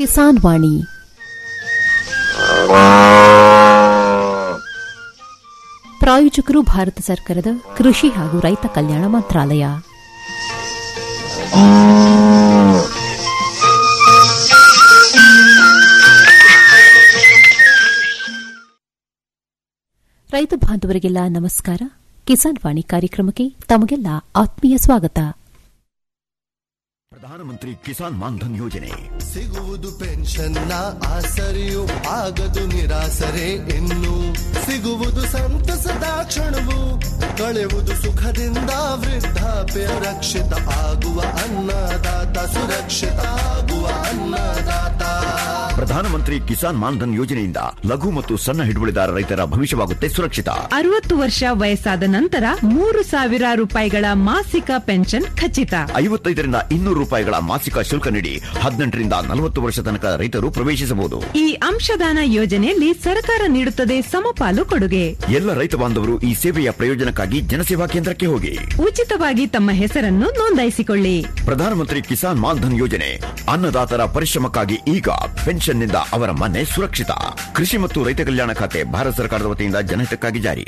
ಕಿಸಾನ್ ವಾಣಿ ಪ್ರಾಯೋಜಕರು ಭಾರತ ಸರ್ಕಾರದ ಕೃಷಿ ಹಾಗೂ ರೈತ ಕಲ್ಯಾಣ ಮಂತ್ರಾಲಯ ರೈತ ಬಾಂಧವರಿಗೆಲ್ಲ ನಮಸ್ಕಾರ ಕಿಸಾನ್ ವಾಣಿ ಕಾರ್ಯಕ್ರಮಕ್ಕೆ ತಮಗೆಲ್ಲ ಆತ್ಮೀಯ ಸ್ವಾಗತ ಪ್ರಧಾನಮಂತ್ರಿ ಕಿಸಾನ್ ಮಾನ್ಧನ್ ಯೋಜನೆ ಸಿಗುವುದು ಪೆನ್ಷನ್ನ ಆಸರೆಯು ಆಗದು ನಿರಾಸರೆ ಇನ್ನು ಸಿಗುವುದು ಸಂತಸದ ಕ್ಷಣವು ಕಳೆಯುವುದು ಸುಖದಿಂದ ವೃದ್ಧಾಪ್ಯ ರಕ್ಷಿತ ಆಗುವ ಅನ್ನದಾತ ಸುರಕ್ಷಿತ ಆಗುವ ಅನ್ನದಾತ ಪ್ರಧಾನಮಂತ್ರಿ ಕಿಸಾನ್ ಮಾನ್ಧನ್ ಯೋಜನೆಯಿಂದ ಲಘು ಮತ್ತು ಸಣ್ಣ ಹಿಡುವಳಿದಾರ ರೈತರ ಭವಿಷ್ಯವಾಗುತ್ತೆ ಸುರಕ್ಷಿತ ಅರವತ್ತು ವರ್ಷ ವಯಸ್ಸಾದ ನಂತರ ಮೂರು ಸಾವಿರ ರೂಪಾಯಿಗಳ ಮಾಸಿಕ ಪೆನ್ಷನ್ ಖಚಿತ ಐವತ್ತೈದರಿಂದ ಇನ್ನೂರು ರೂಪಾಯಿಗಳ ಮಾಸಿಕ ಶುಲ್ಕ ನೀಡಿ ಹದಿನೆಂಟರಿಂದ ನಲವತ್ತು ವರ್ಷ ತನಕ ರೈತರು ಪ್ರವೇಶಿಸಬಹುದು ಈ ಅಂಶದಾನ ಯೋಜನೆಯಲ್ಲಿ ಸರ್ಕಾರ ನೀಡುತ್ತದೆ ಸಮಪಾಲು ಕೊಡುಗೆ ಎಲ್ಲ ರೈತ ಬಾಂಧವರು ಈ ಸೇವೆಯ ಪ್ರಯೋಜನಕ್ಕಾಗಿ ಜನಸೇವಾ ಕೇಂದ್ರಕ್ಕೆ ಹೋಗಿ ಉಚಿತವಾಗಿ ತಮ್ಮ ಹೆಸರನ್ನು ನೋಂದಾಯಿಸಿಕೊಳ್ಳಿ ಪ್ರಧಾನಮಂತ್ರಿ ಕಿಸಾನ್ ಮಾನ್ಧನ್ ಯೋಜನೆ ಅನ್ನದಾತರ ಪರಿಶ್ರಮಕ್ಕಾಗಿ ಈಗ ಪೆನ್ಷನ್ನಿಂದ ಅವರ ಮನೆ ಸುರಕ್ಷಿತ ಕೃಷಿ ಮತ್ತು ರೈತ ಕಲ್ಯಾಣ ಖಾತೆ ಭಾರತ ಸರ್ಕಾರದ ವತಿಯಿಂದ ಜನಹಿತಕ್ಕಾಗಿ ಜಾರಿ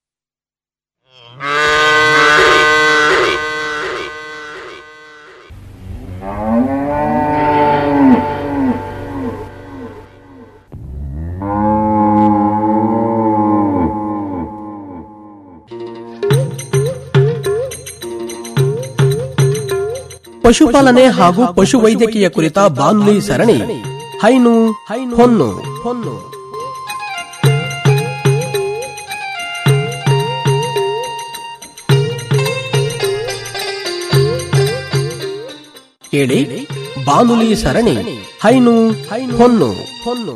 ಪಶುಪಾಲನೆ ಹಾಗೂ ಪಶುವೈದ್ಯಕೀಯ ಕುರಿತ ಬಾನುಲಿ ಸರಣಿ ಹೈನು ಹೊನ್ನು ಹೊನ್ನು ಕೇಳಿ ಬಾನುಲಿ ಸರಣಿ ಹೈನು ಹೊನ್ನು ಹೊನ್ನು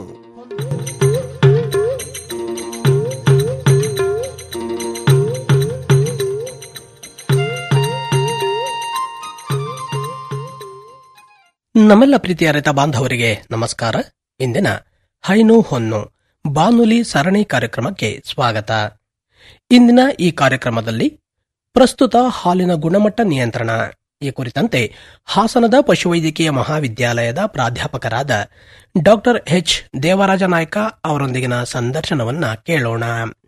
ನಮ್ಮೆಲ್ಲ ಪ್ರೀತಿಯ ರೈತ ಬಾಂಧವರಿಗೆ ನಮಸ್ಕಾರ ಇಂದಿನ ಹೈನು ಹೊನ್ನು ಬಾನುಲಿ ಸರಣಿ ಕಾರ್ಯಕ್ರಮಕ್ಕೆ ಸ್ವಾಗತ ಇಂದಿನ ಈ ಕಾರ್ಯಕ್ರಮದಲ್ಲಿ ಪ್ರಸ್ತುತ ಹಾಲಿನ ಗುಣಮಟ್ಟ ನಿಯಂತ್ರಣ ಈ ಕುರಿತಂತೆ ಹಾಸನದ ಪಶುವೈದ್ಯಕೀಯ ಮಹಾವಿದ್ಯಾಲಯದ ಪ್ರಾಧ್ಯಾಪಕರಾದ ಡಾಕ್ಟರ್ ಎಚ್ ದೇವರಾಜ ನಾಯ್ಕ ಅವರೊಂದಿಗಿನ ಸಂದರ್ಶನವನ್ನ ಕೇಳೋಣ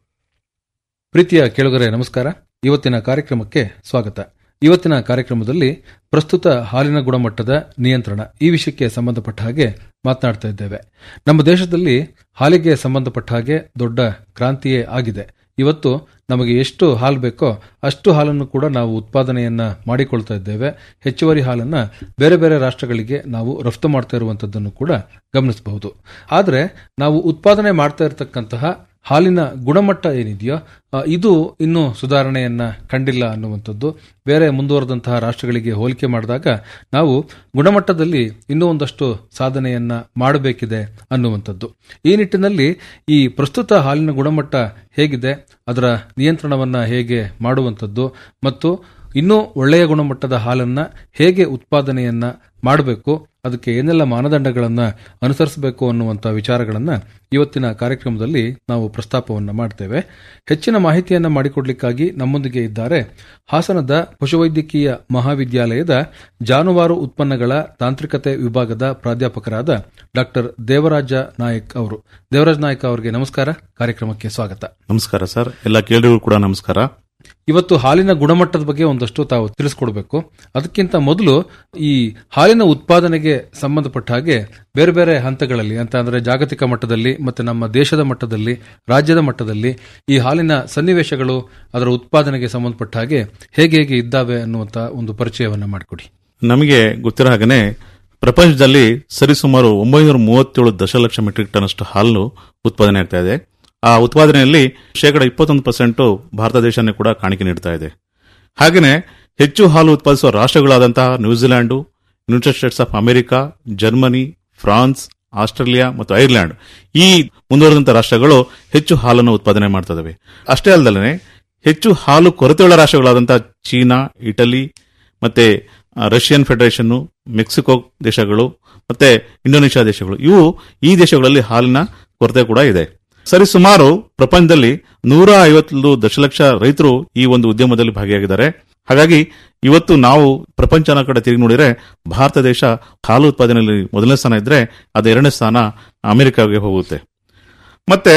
ಪ್ರೀತಿಯ ಕೇಳುಗರೆ ನಮಸ್ಕಾರ ಇವತ್ತಿನ ಕಾರ್ಯಕ್ರಮಕ್ಕೆ ಸ್ವಾಗತ ಇವತ್ತಿನ ಕಾರ್ಯಕ್ರಮದಲ್ಲಿ ಪ್ರಸ್ತುತ ಹಾಲಿನ ಗುಣಮಟ್ಟದ ನಿಯಂತ್ರಣ ಈ ವಿಷಯಕ್ಕೆ ಸಂಬಂಧಪಟ್ಟ ಹಾಗೆ ಮಾತನಾಡ್ತಾ ಇದ್ದೇವೆ ನಮ್ಮ ದೇಶದಲ್ಲಿ ಹಾಲಿಗೆ ಸಂಬಂಧಪಟ್ಟ ಹಾಗೆ ದೊಡ್ಡ ಕ್ರಾಂತಿಯೇ ಆಗಿದೆ ಇವತ್ತು ನಮಗೆ ಎಷ್ಟು ಹಾಲು ಬೇಕೋ ಅಷ್ಟು ಹಾಲನ್ನು ಕೂಡ ನಾವು ಉತ್ಪಾದನೆಯನ್ನ ಮಾಡಿಕೊಳ್ತಾ ಇದ್ದೇವೆ ಹೆಚ್ಚುವರಿ ಹಾಲನ್ನ ಬೇರೆ ಬೇರೆ ರಾಷ್ಟ್ರಗಳಿಗೆ ನಾವು ರಫ್ತು ಮಾಡ್ತಾ ಇರುವಂತದ್ದನ್ನು ಕೂಡ ಗಮನಿಸಬಹುದು ಆದರೆ ನಾವು ಉತ್ಪಾದನೆ ಮಾಡ್ತಾ ಇರತಕ್ಕಂತಹ ಹಾಲಿನ ಗುಣಮಟ್ಟ ಏನಿದೆಯೋ ಆ, ಇದು ಇನ್ನೂ ಸುಧಾರಣೆಯನ್ನ ಕಂಡಿಲ್ಲ ಅನ್ನುವಂಥದ್ದು ಬೇರೆ ಮುಂದುವರೆದಂತಹ ರಾಷ್ಟ್ರಗಳಿಗೆ ಹೋಲಿಕೆ ಮಾಡಿದಾಗ ನಾವು ಗುಣಮಟ್ಟದಲ್ಲಿ ಇನ್ನೂ ಒಂದಷ್ಟು ಸಾಧನೆಯನ್ನ ಮಾಡಬೇಕಿದೆ ಅನ್ನುವಂಥದ್ದು ಈ ನಿಟ್ಟಿನಲ್ಲಿ ಈ ಪ್ರಸ್ತುತ ಹಾಲಿನ ಗುಣಮಟ್ಟ ಹೇಗಿದೆ ಅದರ ನಿಯಂತ್ರಣವನ್ನ ಹೇಗೆ ಮಾಡುವಂಥದ್ದು ಮತ್ತು ಇನ್ನೂ ಒಳ್ಳೆಯ ಗುಣಮಟ್ಟದ ಹಾಲನ್ನ ಹೇಗೆ ಉತ್ಪಾದನೆಯನ್ನ ಮಾಡಬೇಕು ಅದಕ್ಕೆ ಏನೆಲ್ಲ ಮಾನದಂಡಗಳನ್ನ ಅನುಸರಿಸಬೇಕು ಅನ್ನುವಂಥ ವಿಚಾರಗಳನ್ನ ಇವತ್ತಿನ ಕಾರ್ಯಕ್ರಮದಲ್ಲಿ ನಾವು ಪ್ರಸ್ತಾಪವನ್ನ ಮಾಡ್ತೇವೆ ಹೆಚ್ಚಿನ ಮಾಹಿತಿಯನ್ನ ಮಾಡಿಕೊಡ್ಲಿಕ್ಕಾಗಿ ನಮ್ಮೊಂದಿಗೆ ಇದ್ದಾರೆ ಹಾಸನದ ಪಶುವೈದ್ಯಕೀಯ ಮಹಾವಿದ್ಯಾಲಯದ ಜಾನುವಾರು ಉತ್ಪನ್ನಗಳ ತಾಂತ್ರಿಕತೆ ವಿಭಾಗದ ಪ್ರಾಧ್ಯಾಪಕರಾದ ಡಾಕ್ಟರ್ ದೇವರಾಜ ನಾಯಕ್ ಅವರು ದೇವರಾಜ್ ನಾಯಕ್ ಅವರಿಗೆ ನಮಸ್ಕಾರ ಕಾರ್ಯಕ್ರಮಕ್ಕೆ ಸ್ವಾಗತ ನಮಸ್ಕಾರ ಸರ್ ಎಲ್ಲ ಕೇಳಿದ್ರು ಕೂಡ ನಮಸ್ಕಾರ ಇವತ್ತು ಹಾಲಿನ ಗುಣಮಟ್ಟದ ಬಗ್ಗೆ ಒಂದಷ್ಟು ತಾವು ತಿಳಿಸ್ಕೊಡ್ಬೇಕು ಅದಕ್ಕಿಂತ ಮೊದಲು ಈ ಹಾಲಿನ ಉತ್ಪಾದನೆಗೆ ಸಂಬಂಧಪಟ್ಟ ಹಾಗೆ ಬೇರೆ ಬೇರೆ ಹಂತಗಳಲ್ಲಿ ಅಂತ ಅಂದ್ರೆ ಜಾಗತಿಕ ಮಟ್ಟದಲ್ಲಿ ಮತ್ತೆ ನಮ್ಮ ದೇಶದ ಮಟ್ಟದಲ್ಲಿ ರಾಜ್ಯದ ಮಟ್ಟದಲ್ಲಿ ಈ ಹಾಲಿನ ಸನ್ನಿವೇಶಗಳು ಅದರ ಉತ್ಪಾದನೆಗೆ ಸಂಬಂಧಪಟ್ಟ ಹಾಗೆ ಹೇಗೆ ಹೇಗೆ ಇದ್ದಾವೆ ಅನ್ನುವಂತ ಒಂದು ಪರಿಚಯವನ್ನ ಮಾಡಿಕೊಡಿ ನಮಗೆ ಗೊತ್ತಿರೋ ಹಾಗೇನೆ ಪ್ರಪಂಚದಲ್ಲಿ ಸರಿಸುಮಾರು ಒಂಬೈನೂರ ಮೂವತ್ತೇಳು ದಶಲಕ್ಷ ಮೆಟ್ರಿಕ್ ಟನ್ ಅಷ್ಟು ಹಾಲು ಉತ್ಪಾದನೆ ಆಗ್ತಾ ಇದೆ ಆ ಉತ್ಪಾದನೆಯಲ್ಲಿ ಶೇಕಡ ಇಪ್ಪತ್ತೊಂದು ಪರ್ಸೆಂಟ್ ಭಾರತ ದೇಶನೇ ಕೂಡ ಕಾಣಿಕೆ ನೀಡ್ತಾ ಇದೆ ಹಾಗೆಯೇ ಹೆಚ್ಚು ಹಾಲು ಉತ್ಪಾದಿಸುವ ರಾಷ್ಟ್ರಗಳಾದಂತಹ New Zealand United States of America Germany France Australia ಮತ್ತು ಐರ್ಲೆಂಡ್ ಈ ಮುಂದುವರೆದಂತಹ ರಾಷ್ಟ್ರಗಳು ಹೆಚ್ಚು ಹಾಲನ್ನು ಉತ್ಪಾದನೆ ಮಾಡ್ತದವೆ ಅಷ್ಟೇ ಅಲ್ಲದೆ ಹೆಚ್ಚು ಹಾಲು ಕೊರತೆಯುಳ್ಳ ರಾಷ್ಟ್ರಗಳಾದಂತಹ ಚೀನಾ ಇಟಲಿ ಮತ್ತೆ ಆ, ರಷ್ಯನ್ ಫೆಡರೇಷನ್ ಮೆಕ್ಸಿಕೋ ದೇಶಗಳು ಮತ್ತೆ ಇಂಡೋನೇಷ್ಯಾ ದೇಶಗಳು ಇವು ಈ ದೇಶಗಳಲ್ಲಿ ಹಾಲಿನ ಕೊರತೆ ಕೂಡ ಇದೆ ಸರಿಸುಮಾರು ಪ್ರಪಂಚದಲ್ಲಿ ನೂರ ಐವತ್ತು ದಶಲಕ್ಷ ರೈತರು ಈ ಒಂದು ಉದ್ಯಮದಲ್ಲಿ ಭಾಗಿಯಾಗಿದ್ದಾರೆ ಹಾಗಾಗಿ ಇವತ್ತು ನಾವು ಪ್ರಪಂಚನ ಕಡೆ ತಿರುಗಿ ನೋಡಿದ್ರೆ ಭಾರತ ದೇಶ ಹಾಲು ಉತ್ಪಾದನೆಯಲ್ಲಿ ಮೊದಲನೇ ಸ್ಥಾನ ಇದ್ರೆ ಅದು ಎರಡನೇ ಸ್ಥಾನ ಅಮೆರಿಕಾಗೆ ಹೋಗುತ್ತೆ ಮತ್ತೆ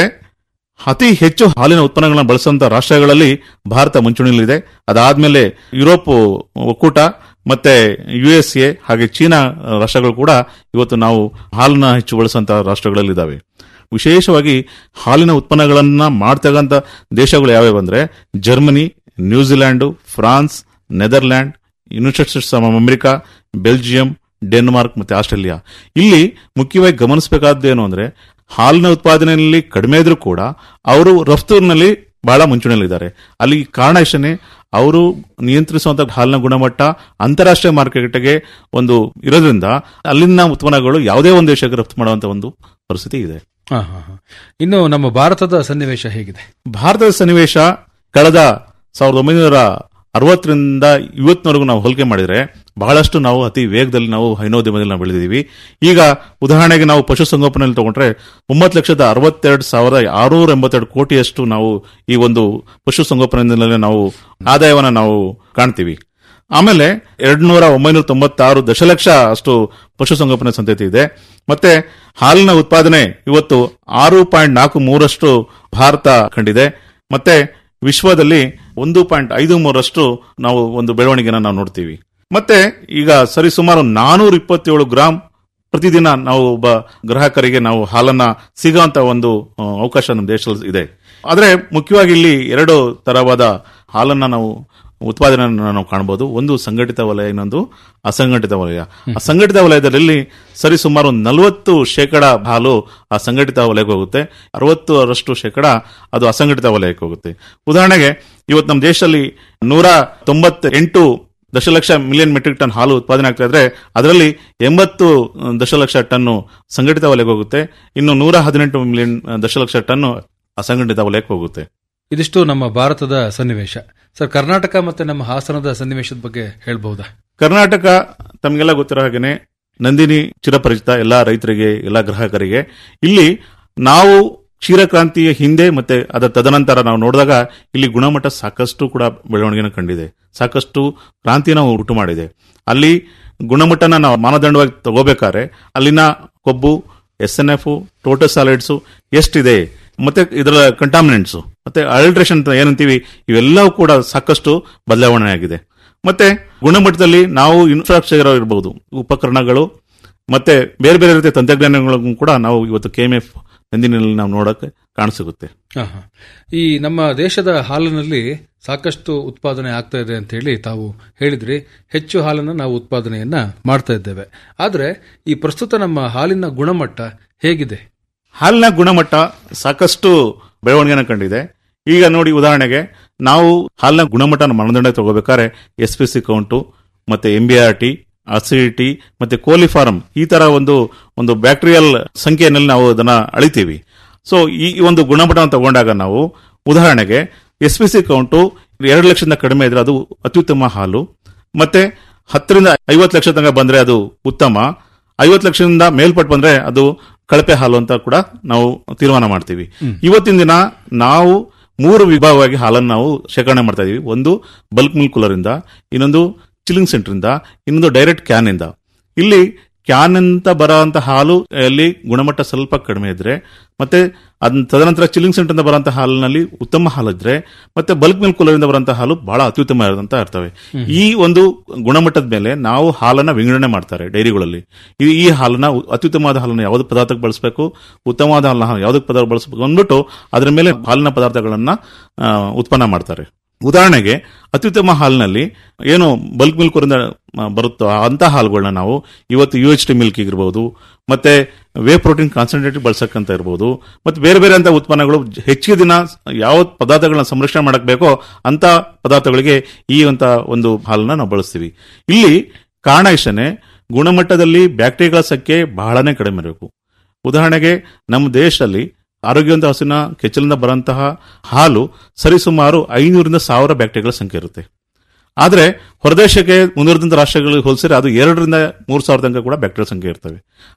ಅತಿ ಹೆಚ್ಚು ಹಾಲಿನ ಉತ್ಪನ್ನಗಳನ್ನು ಬಳಸುವಂತ ರಾಷ್ಟ್ರಗಳಲ್ಲಿ ಭಾರತ ಮುಂಚೂಣಿಯಲ್ಲಿದೆ ಅದಾದ್ಮೇಲೆ ಯುರೋಪ್ ಒಕ್ಕೂಟ ಮತ್ತೆ ಯು ಎಸ್ ಎ ಹಾಗೆ ಚೀನಾ ರಾಷ್ಟ್ರಗಳು ಕೂಡ ಇವತ್ತು ನಾವು ಹಾಲನ್ನ ಹೆಚ್ಚು ಬಳಸುವಂತಹ ರಾಷ್ಟ್ರಗಳಲ್ಲಿದ್ದಾವೆ ವಿಶೇಷವಾಗಿ ಹಾಲಿನ ಉತ್ಪನ್ನಗಳನ್ನ ಮಾಡ್ತಕ್ಕಂಥ ದೇಶಗಳು ಯಾವ್ಯಾವ ಅಂದ್ರೆ Germany New Zealand France Netherland United States of America Belgium Denmark ಮತ್ತೆ ಆಸ್ಟ್ರೇಲಿಯಾ ಇಲ್ಲಿ ಮುಖ್ಯವಾಗಿ ಗಮನಿಸಬೇಕಾದ್ದು ಏನು ಅಂದ್ರೆ ಹಾಲಿನ ಉತ್ಪಾದನೆಯಲ್ಲಿ ಕಡಿಮೆ ಇದ್ರೂ ಕೂಡ ಅವರು ರಫ್ತುನಲ್ಲಿ ಬಹಳ ಮುಂಚೂಣಿಯಲ್ಲಿದ್ದಾರೆ ಅಲ್ಲಿ ಕಾರಣ ಇಷ್ಟೇ ಅವರು ನಿಯಂತ್ರಿಸುವಂತ ಹಾಲಿನ ಗುಣಮಟ್ಟ ಅಂತಾರಾಷ್ಟ್ರೀಯ ಮಾರುಕಟ್ಟೆಗೆ ಒಂದು ಇರೋದ್ರಿಂದ ಅಲ್ಲಿನ ಉತ್ಪನ್ನಗಳು ಯಾವುದೇ ಒಂದು ದೇಶಕ್ಕೆ ರಫ್ತು ಮಾಡುವಂತ ಒಂದು ಪರಿಸ್ಥಿತಿ ಇದೆ ಹಾ, ಹಾ, ಹಾ. ಇನ್ನು ನಮ್ಮ ಭಾರತದ ಸನ್ನಿವೇಶ ಹೇಗಿದೆ ಭಾರತದ ಸನ್ನಿವೇಶ ಕಳೆದ ಸಾವಿರದ ಒಂಬೈನೂರ ಅರವತ್ತರಿಂದ ಇವತ್ತಿನವರೆಗೂ ನಾವು ಹೋಲಿಕೆ ಮಾಡಿದ್ರೆ ಬಹಳಷ್ಟು ನಾವು ಅತಿ ವೇಗದಲ್ಲಿ ನಾವು ಹೈನೋದ್ಯಮದಲ್ಲಿ ನಾವು ಬೆಳೆದಿದ್ದೀವಿ ಈಗ ಉದಾಹರಣೆಗೆ ನಾವು ಪಶುಸಂಗೋಪನೆಯಲ್ಲಿ ತಗೊಂಡ್ರೆ ಒಂಬತ್ತು ಲಕ್ಷದ ಅರವತ್ತೆರಡು ಸಾವಿರದ ಆರುನೂರ ಎಂಬತ್ತೆರಡು ಕೋಟಿಯಷ್ಟು ನಾವು ಈ ಒಂದು ಪಶುಸಂಗೋಪನೆಯಲ್ಲಿ ನಾವು ಆದಾಯವನ್ನ ನಾವು ಕಾಣ್ತೀವಿ ಆಮೇಲೆ ಎರಡ್ ನೂರ ಒಂಬೈನೂರ ತೊಂಬತ್ತಾರು ದಶಲಕ್ಷ ಅಷ್ಟು ಪಶುಸಂಗೋಪನೆ ಸಂತತಿ ಇದೆ ಮತ್ತೆ ಹಾಲಿನ ಉತ್ಪಾದನೆ ಇವತ್ತು ಆರು ಪಾಯಿಂಟ್ ನಾಲ್ಕು ಮೂರಷ್ಟು ಭಾರತ ಕಂಡಿದೆ ಮತ್ತೆ ವಿಶ್ವದಲ್ಲಿ ಒಂದು ಪಾಯಿಂಟ್ ಐದು ಮೂರಷ್ಟು ನಾವು ಒಂದು ಬೆಳವಣಿಗೆನ ನಾವು ನೋಡ್ತೀವಿ ಮತ್ತೆ ಈಗ ಸರಿಸುಮಾರು ನಾನೂರ ಇಪ್ಪತ್ತೇಳು ಗ್ರಾಂ ಪ್ರತಿದಿನ ನಾವು ಒಬ್ಬ ಗ್ರಾಹಕರಿಗೆ ನಾವು ಹಾಲನ್ನ ಸಿಗುವಂತ ಒಂದು ಆ, ಅವಕಾಶ ನಮ್ಮ ದೇಶದಲ್ಲಿ ಇದೆ ಆದ್ರೆ ಮುಖ್ಯವಾಗಿ ಇಲ್ಲಿ ಎರಡು ತರವಾದ ಹಾಲನ್ನ ನಾವು ಉತ್ಪಾದನೆ ನಾವು ಕಾಣಬಹುದು ಒಂದು ಸಂಘಟಿತ ವಲಯ ಇನ್ನೊಂದು ಅಸಂಘಟಿತ ವಲಯ ಅಸಂಘಟಿತ ವಲಯದಲ್ಲಿ ಸರಿಸುಮಾರು ನಲವತ್ತು ಶೇಕಡ ಹಾಲು ಆ ಸಂಘಟಿತ ವಲಯಕ್ಕೆ ಹೋಗುತ್ತೆ ಅರವತ್ತರಷ್ಟು ಶೇಕಡ ಅದು ಅಸಂಘಟಿತ ವಲಯಕ್ಕೆ ಹೋಗುತ್ತೆ ಉದಾಹರಣೆಗೆ ಇವತ್ತು ನಮ್ಮ ದೇಶದಲ್ಲಿ ನೂರ ತೊಂಬತ್ತೆಂಟು ದಶಲಕ್ಷ ಮಿಲಿಯನ್ ಮೆಟ್ರಿಕ್ ಟನ್ ಹಾಲು ಉತ್ಪಾದನೆ ಆಗ್ತಾ ಇದ್ರೆ ಅದರಲ್ಲಿ ಎಂಬತ್ತು ದಶಲಕ್ಷ ಟನ್ನು ಸಂಘಟಿತ ವಲಯಕ್ಕೆ ಹೋಗುತ್ತೆ ಇನ್ನು ನೂರ ಹದಿನೆಂಟು ಮಿಲಿಯನ್ ದಶಲಕ್ಷ ಟನ್ನು ಅಸಂಘಟಿತ ವಲಯಕ್ಕೆ ಹೋಗುತ್ತೆ ಇದಿಷ್ಟು ನಮ್ಮ ಭಾರತದ ಸನ್ನಿವೇಶ ಸರ್ ಕರ್ನಾಟಕ ಮತ್ತೆ ನಮ್ಮ ಹಾಸನದ ಸನ್ನಿವೇಶದ ಬಗ್ಗೆ ಹೇಳ್ಬಹುದಾ ಕರ್ನಾಟಕ ತಮಗೆಲ್ಲ ಗೊತ್ತಿರೋ ಹಾಗೇನೆ ನಂದಿನಿ ಚಿರಪರಿಚಿತ ಎಲ್ಲಾ ರೈತರಿಗೆ ಎಲ್ಲಾ ಗ್ರಾಹಕರಿಗೆ ಇಲ್ಲಿ ನಾವು ಕ್ಷೀರಕ್ರಾಂತಿಯ ಹಿಂದೆ ಮತ್ತೆ ಅದರ ತದನಂತರ ನಾವು ನೋಡಿದಾಗ ಇಲ್ಲಿ ಗುಣಮಟ್ಟ ಸಾಕಷ್ಟು ಕೂಡ ಬೆಳವಣಿಗೆನ ಕಂಡಿದೆ ಸಾಕಷ್ಟು ಕ್ರಾಂತಿನ ಉಂಟು ಮಾಡಿದೆ ಅಲ್ಲಿ ಗುಣಮಟ್ಟನ ನಾವು ಮಾನದಂಡವಾಗಿ ತಗೋಬೇಕಾದ್ರೆ ಅಲ್ಲಿನ ಕೊಬ್ಬು S N F total solids ಎಷ್ಟಿದೆ ಮತ್ತೆ ಇದರ ಕಂಟಾಮಿನೆಂಟ್ಸ್ ಮತ್ತೆ ಅಲ್ಟ್ರೇಷನ್ ಅಂತ ಏನಂತೀವಿ ಇವೆಲ್ಲವೂ ಕೂಡ ಸಾಕಷ್ಟು ಬದಲಾವಣೆ ಆಗಿದೆ ಮತ್ತೆ ಗುಣಮಟ್ಟದಲ್ಲಿ ನಾವು ಇನ್ಫ್ರಾಸ್ಟ್ರಕ್ಚರ್ ಇರಬಹುದು ಉಪಕರಣಗಳು ಮತ್ತೆ ಬೇರೆ ಬೇರೆ ರೀತಿಯ ತಂತ್ರಜ್ಞಾನಗಳನ್ನು ಕೂಡ ನಾವು ಇವತ್ತು ಕೆಎಂಎಫ್ ನಂದಿನಲ್ಲಿ ನಾವು ನೋಡಕ್ಕೆ ಕಾಣಸಿಗುತ್ತೆ ಹಾ, ಹಾ. ಈ ನಮ್ಮ ದೇಶದ ಹಾಲಿನಲ್ಲಿ ಸಾಕಷ್ಟು ಉತ್ಪಾದನೆ ಆಗ್ತಾ ಇದೆ ಅಂತ ಹೇಳಿ ತಾವು ಹೇಳಿದ್ರಿ ಹೆಚ್ಚು ಹಾಲನ್ನು ನಾವು ಉತ್ಪಾದನೆಯನ್ನ ಮಾಡ್ತಾ ಇದ್ದೇವೆ ಆದ್ರೆ ಈ ಪ್ರಸ್ತುತ ನಮ್ಮ ಹಾಲಿನ ಗುಣಮಟ್ಟ ಹೇಗಿದೆ ಹಾಲಿನ ಗುಣಮಟ್ಟ ಸಾಕಷ್ಟು ಬೆಳವಣಿಗೆನ ಕಂಡಿದೆ ಈಗ ನೋಡಿ ಉದಾಹರಣೆಗೆ ನಾವು ಹಾಲಿನ ಗುಣಮಟ್ಟನ ಮಾನದಂಡ ತಗೋಬೇಕಾದ್ರೆ ಎಸ್ ಪಿ ಸಿ ಕೌಂಟು ಮತ್ತೆ M B R T acidity ಮತ್ತೆ ಕೋಲಿಫಾರಂ ಈ ತರ ಒಂದು ಒಂದು ಬ್ಯಾಕ್ಟೀರಿಯಲ್ ಸಂಖ್ಯೆಯಲ್ಲಿ ನಾವು ಅದನ್ನ ಅಳಿತೀವಿ ಸೊ ಈ ಒಂದು ಗುಣಮಟ್ಟವನ್ನು ತಗೊಂಡಾಗ ನಾವು ಉದಾಹರಣೆಗೆ ಎಸ್ ಪಿ ಸಿ ಕೌಂಟು ಎರಡು ಲಕ್ಷದಿಂದ ಕಡಿಮೆ ಇದ್ರೆ ಅದು ಅತ್ಯುತ್ತಮ ಹಾಲು ಮತ್ತೆ ಹತ್ತರಿಂದ ಐವತ್ತು ಲಕ್ಷ ತನಕ ಬಂದ್ರೆ ಅದು ಉತ್ತಮ ಐವತ್ತು ಲಕ್ಷದಿಂದ ಮೇಲ್ಪಟ್ಟು ಬಂದ್ರೆ ಅದು ಕಳಪೆ ಹಾಲು ಅಂತ ಕೂಡ ನಾವು ತೀರ್ಮಾನ ಮಾಡ್ತೀವಿ ಇವತ್ತಿನ ದಿನ ನಾವು ಮೂರು ವಿಭಾಗವಾಗಿ ಹಾಲನ್ನು ನಾವು ಶೇಖರಣೆ ಮಾಡ್ತಾ ಇದೀವಿ ಒಂದು ಬಲ್ಕ್ ಮಿಲ್ಕ್ ಕೂಲರ್ ಇಂದ ಇನ್ನೊಂದು ಚಿಲ್ಲಿಂಗ್ ಸೆಂಟರ್ ಇಂದ ಇನ್ನೊಂದು ಡೈರೆಕ್ಟ್ ಕ್ಯಾನ್ ಇಂದ ಇಲ್ಲಿ ಕ್ಯಾನ್ ಅಂತ ಬರೋಂತ ಹಾಲು ಅಲ್ಲಿ ಗುಣಮಟ್ಟ ಸ್ವಲ್ಪ ಕಡಿಮೆ ಇದ್ರೆ ಮತ್ತೆ ಅದನ್ನ ತದನಂತರ ಚಿಲ್ಲಿಂಗ್ ಸೆಂಟರ್ ಇಂದ ಬರುವಂತಹ ಹಾಲಿನಲ್ಲಿ ಉತ್ತಮ ಹಾಲು ಇದ್ರೆ ಮತ್ತೆ ಬಲ್ಕ್ ಮಿಲ್ಕ್ ಕೂಲರ್ ಇಂದ ಬರುವಂತಹ ಹಾಲು ಬಹಳ ಅತ್ಯುತ್ತಮ ಇರೋದಂತ ಇರ್ತವೆ ಈ ಒಂದು ಗುಣಮಟ್ಟದ ಮೇಲೆ ನಾವು ಹಾಲನ್ನ ವಿಂಗಡಣೆ ಮಾಡ್ತಾರೆ ಡೈರಿಗಳಲ್ಲಿ ಈ- ಈ ಹಾಲನ್ನ ಉ- ಅತ್ಯುತ್ತಮವಾದ ಹಾಲನ್ನ ಯಾವ್ದು ಪದಾರ್ಥಕ್ಕೆ ಬಳಸಬೇಕು ಉತ್ತಮವಾದ ಹಾಲನ್ನ ಯಾವ್ದಕ್ಕೆ ಪದಾರ್ಥ ಬಳಸಬೇಕು ಅಂದ್ಬಿಟ್ಟು ಅದರ ಮೇಲೆ ಹಾಲಿನ ಪದಾರ್ಥಗಳನ್ನ ಆ, ಉತ್ಪನ್ನ ಮಾಡ್ತಾರೆ ಉದಾಹರಣೆಗೆ ಅತ್ಯುತ್ತಮ ಹಾಲಿನಲ್ಲಿ ಏನು ಬಲ್ಕ್ ಮಿಲ್ಕ್ ವರಿಂದ ಬರುತ್ತೋ ಅಂತ ಹಾಲುಗಳನ್ನ ನಾವು ಇವತ್ತು ಯು ಎಚ್ ಟಿ ಮಿಲ್ಕ್ ಇರ್ಬೋದು ಮತ್ತೆ ವೇ ಪ್ರೋಟೀನ್ ಕಾನ್ಸಂಟ್ರೇಟ್ ಬಳಸಕ್ಕಂತ ಇರ್ಬೋದು ಮತ್ತೆ ಬೇರೆ ಬೇರೆ ಅಂತ ಉತ್ಪನ್ನಗಳು ಹೆಚ್ಚಿನ ದಿನ ಯಾವ ಪದಾರ್ಥಗಳನ್ನ ಸಂರಕ್ಷಣೆ ಮಾಡಕ್ ಬೇಕೋ ಅಂತ ಪದಾರ್ಥಗಳಿಗೆ ಈ ಅಂತ ಒಂದು ಹಾಲನ್ನ ನಾವು ಬಳಸ್ತೀವಿ ಇಲ್ಲಿ ಕಾರಣ ಇಷ್ಟನೇ ಗುಣಮಟ್ಟದಲ್ಲಿ ಬ್ಯಾಕ್ಟೀರಿಯಾಗಳ ಸಂಖ್ಯೆ ಬಹಳನೇ ಕಡಿಮೆ ಇರಬೇಕು ಉದಾಹರಣೆಗೆ ನಮ್ಮ ದೇಶದಲ್ಲಿ ಆರೋಗ್ಯವಂತ ಹಸುವಿನ ಕೆಚ್ಚಲಿಂದ ಬರುವಂತಹ ಹಾಲು ಸರಿಸುಮಾರು ಐನೂರಿಂದ ಸಾವಿರ ಬ್ಯಾಕ್ಟೀರಿಯಾಗಳ ಸಂಖ್ಯೆ ಇರುತ್ತೆ ಆದ್ರೆ ಹೊರದೇಶಕ್ಕೆ ಮುಂದುವರೆದಂತ ರಾಷ್ಟ್ರಗಳಿಗೆ ಹೋಲಿಸಿದ್ರೆ ಅದು ಎರಡರಿಂದ ಮೂರು ಸಾವಿರ ತನಕ ಕೂಡ ಬ್ಯಾಕ್ಟೀರಿಯಾ ಸಂಖ್ಯೆ ಇರ್ತವೆ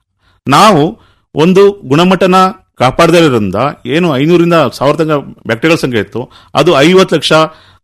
ನಾವು ಒಂದು ಗುಣಮಟ್ಟನ ಕಾಪಾಡದೇ ಇರೋದ್ರಿಂದ ಏನು ಐನೂರಿಂದ ಸಾವಿರ ತನಕ ಬ್ಯಾಕ್ಟೀರಿಯಾ ಸಂಖ್ಯೆ ಇತ್ತು ಅದು ಐವತ್ತು ಲಕ್ಷ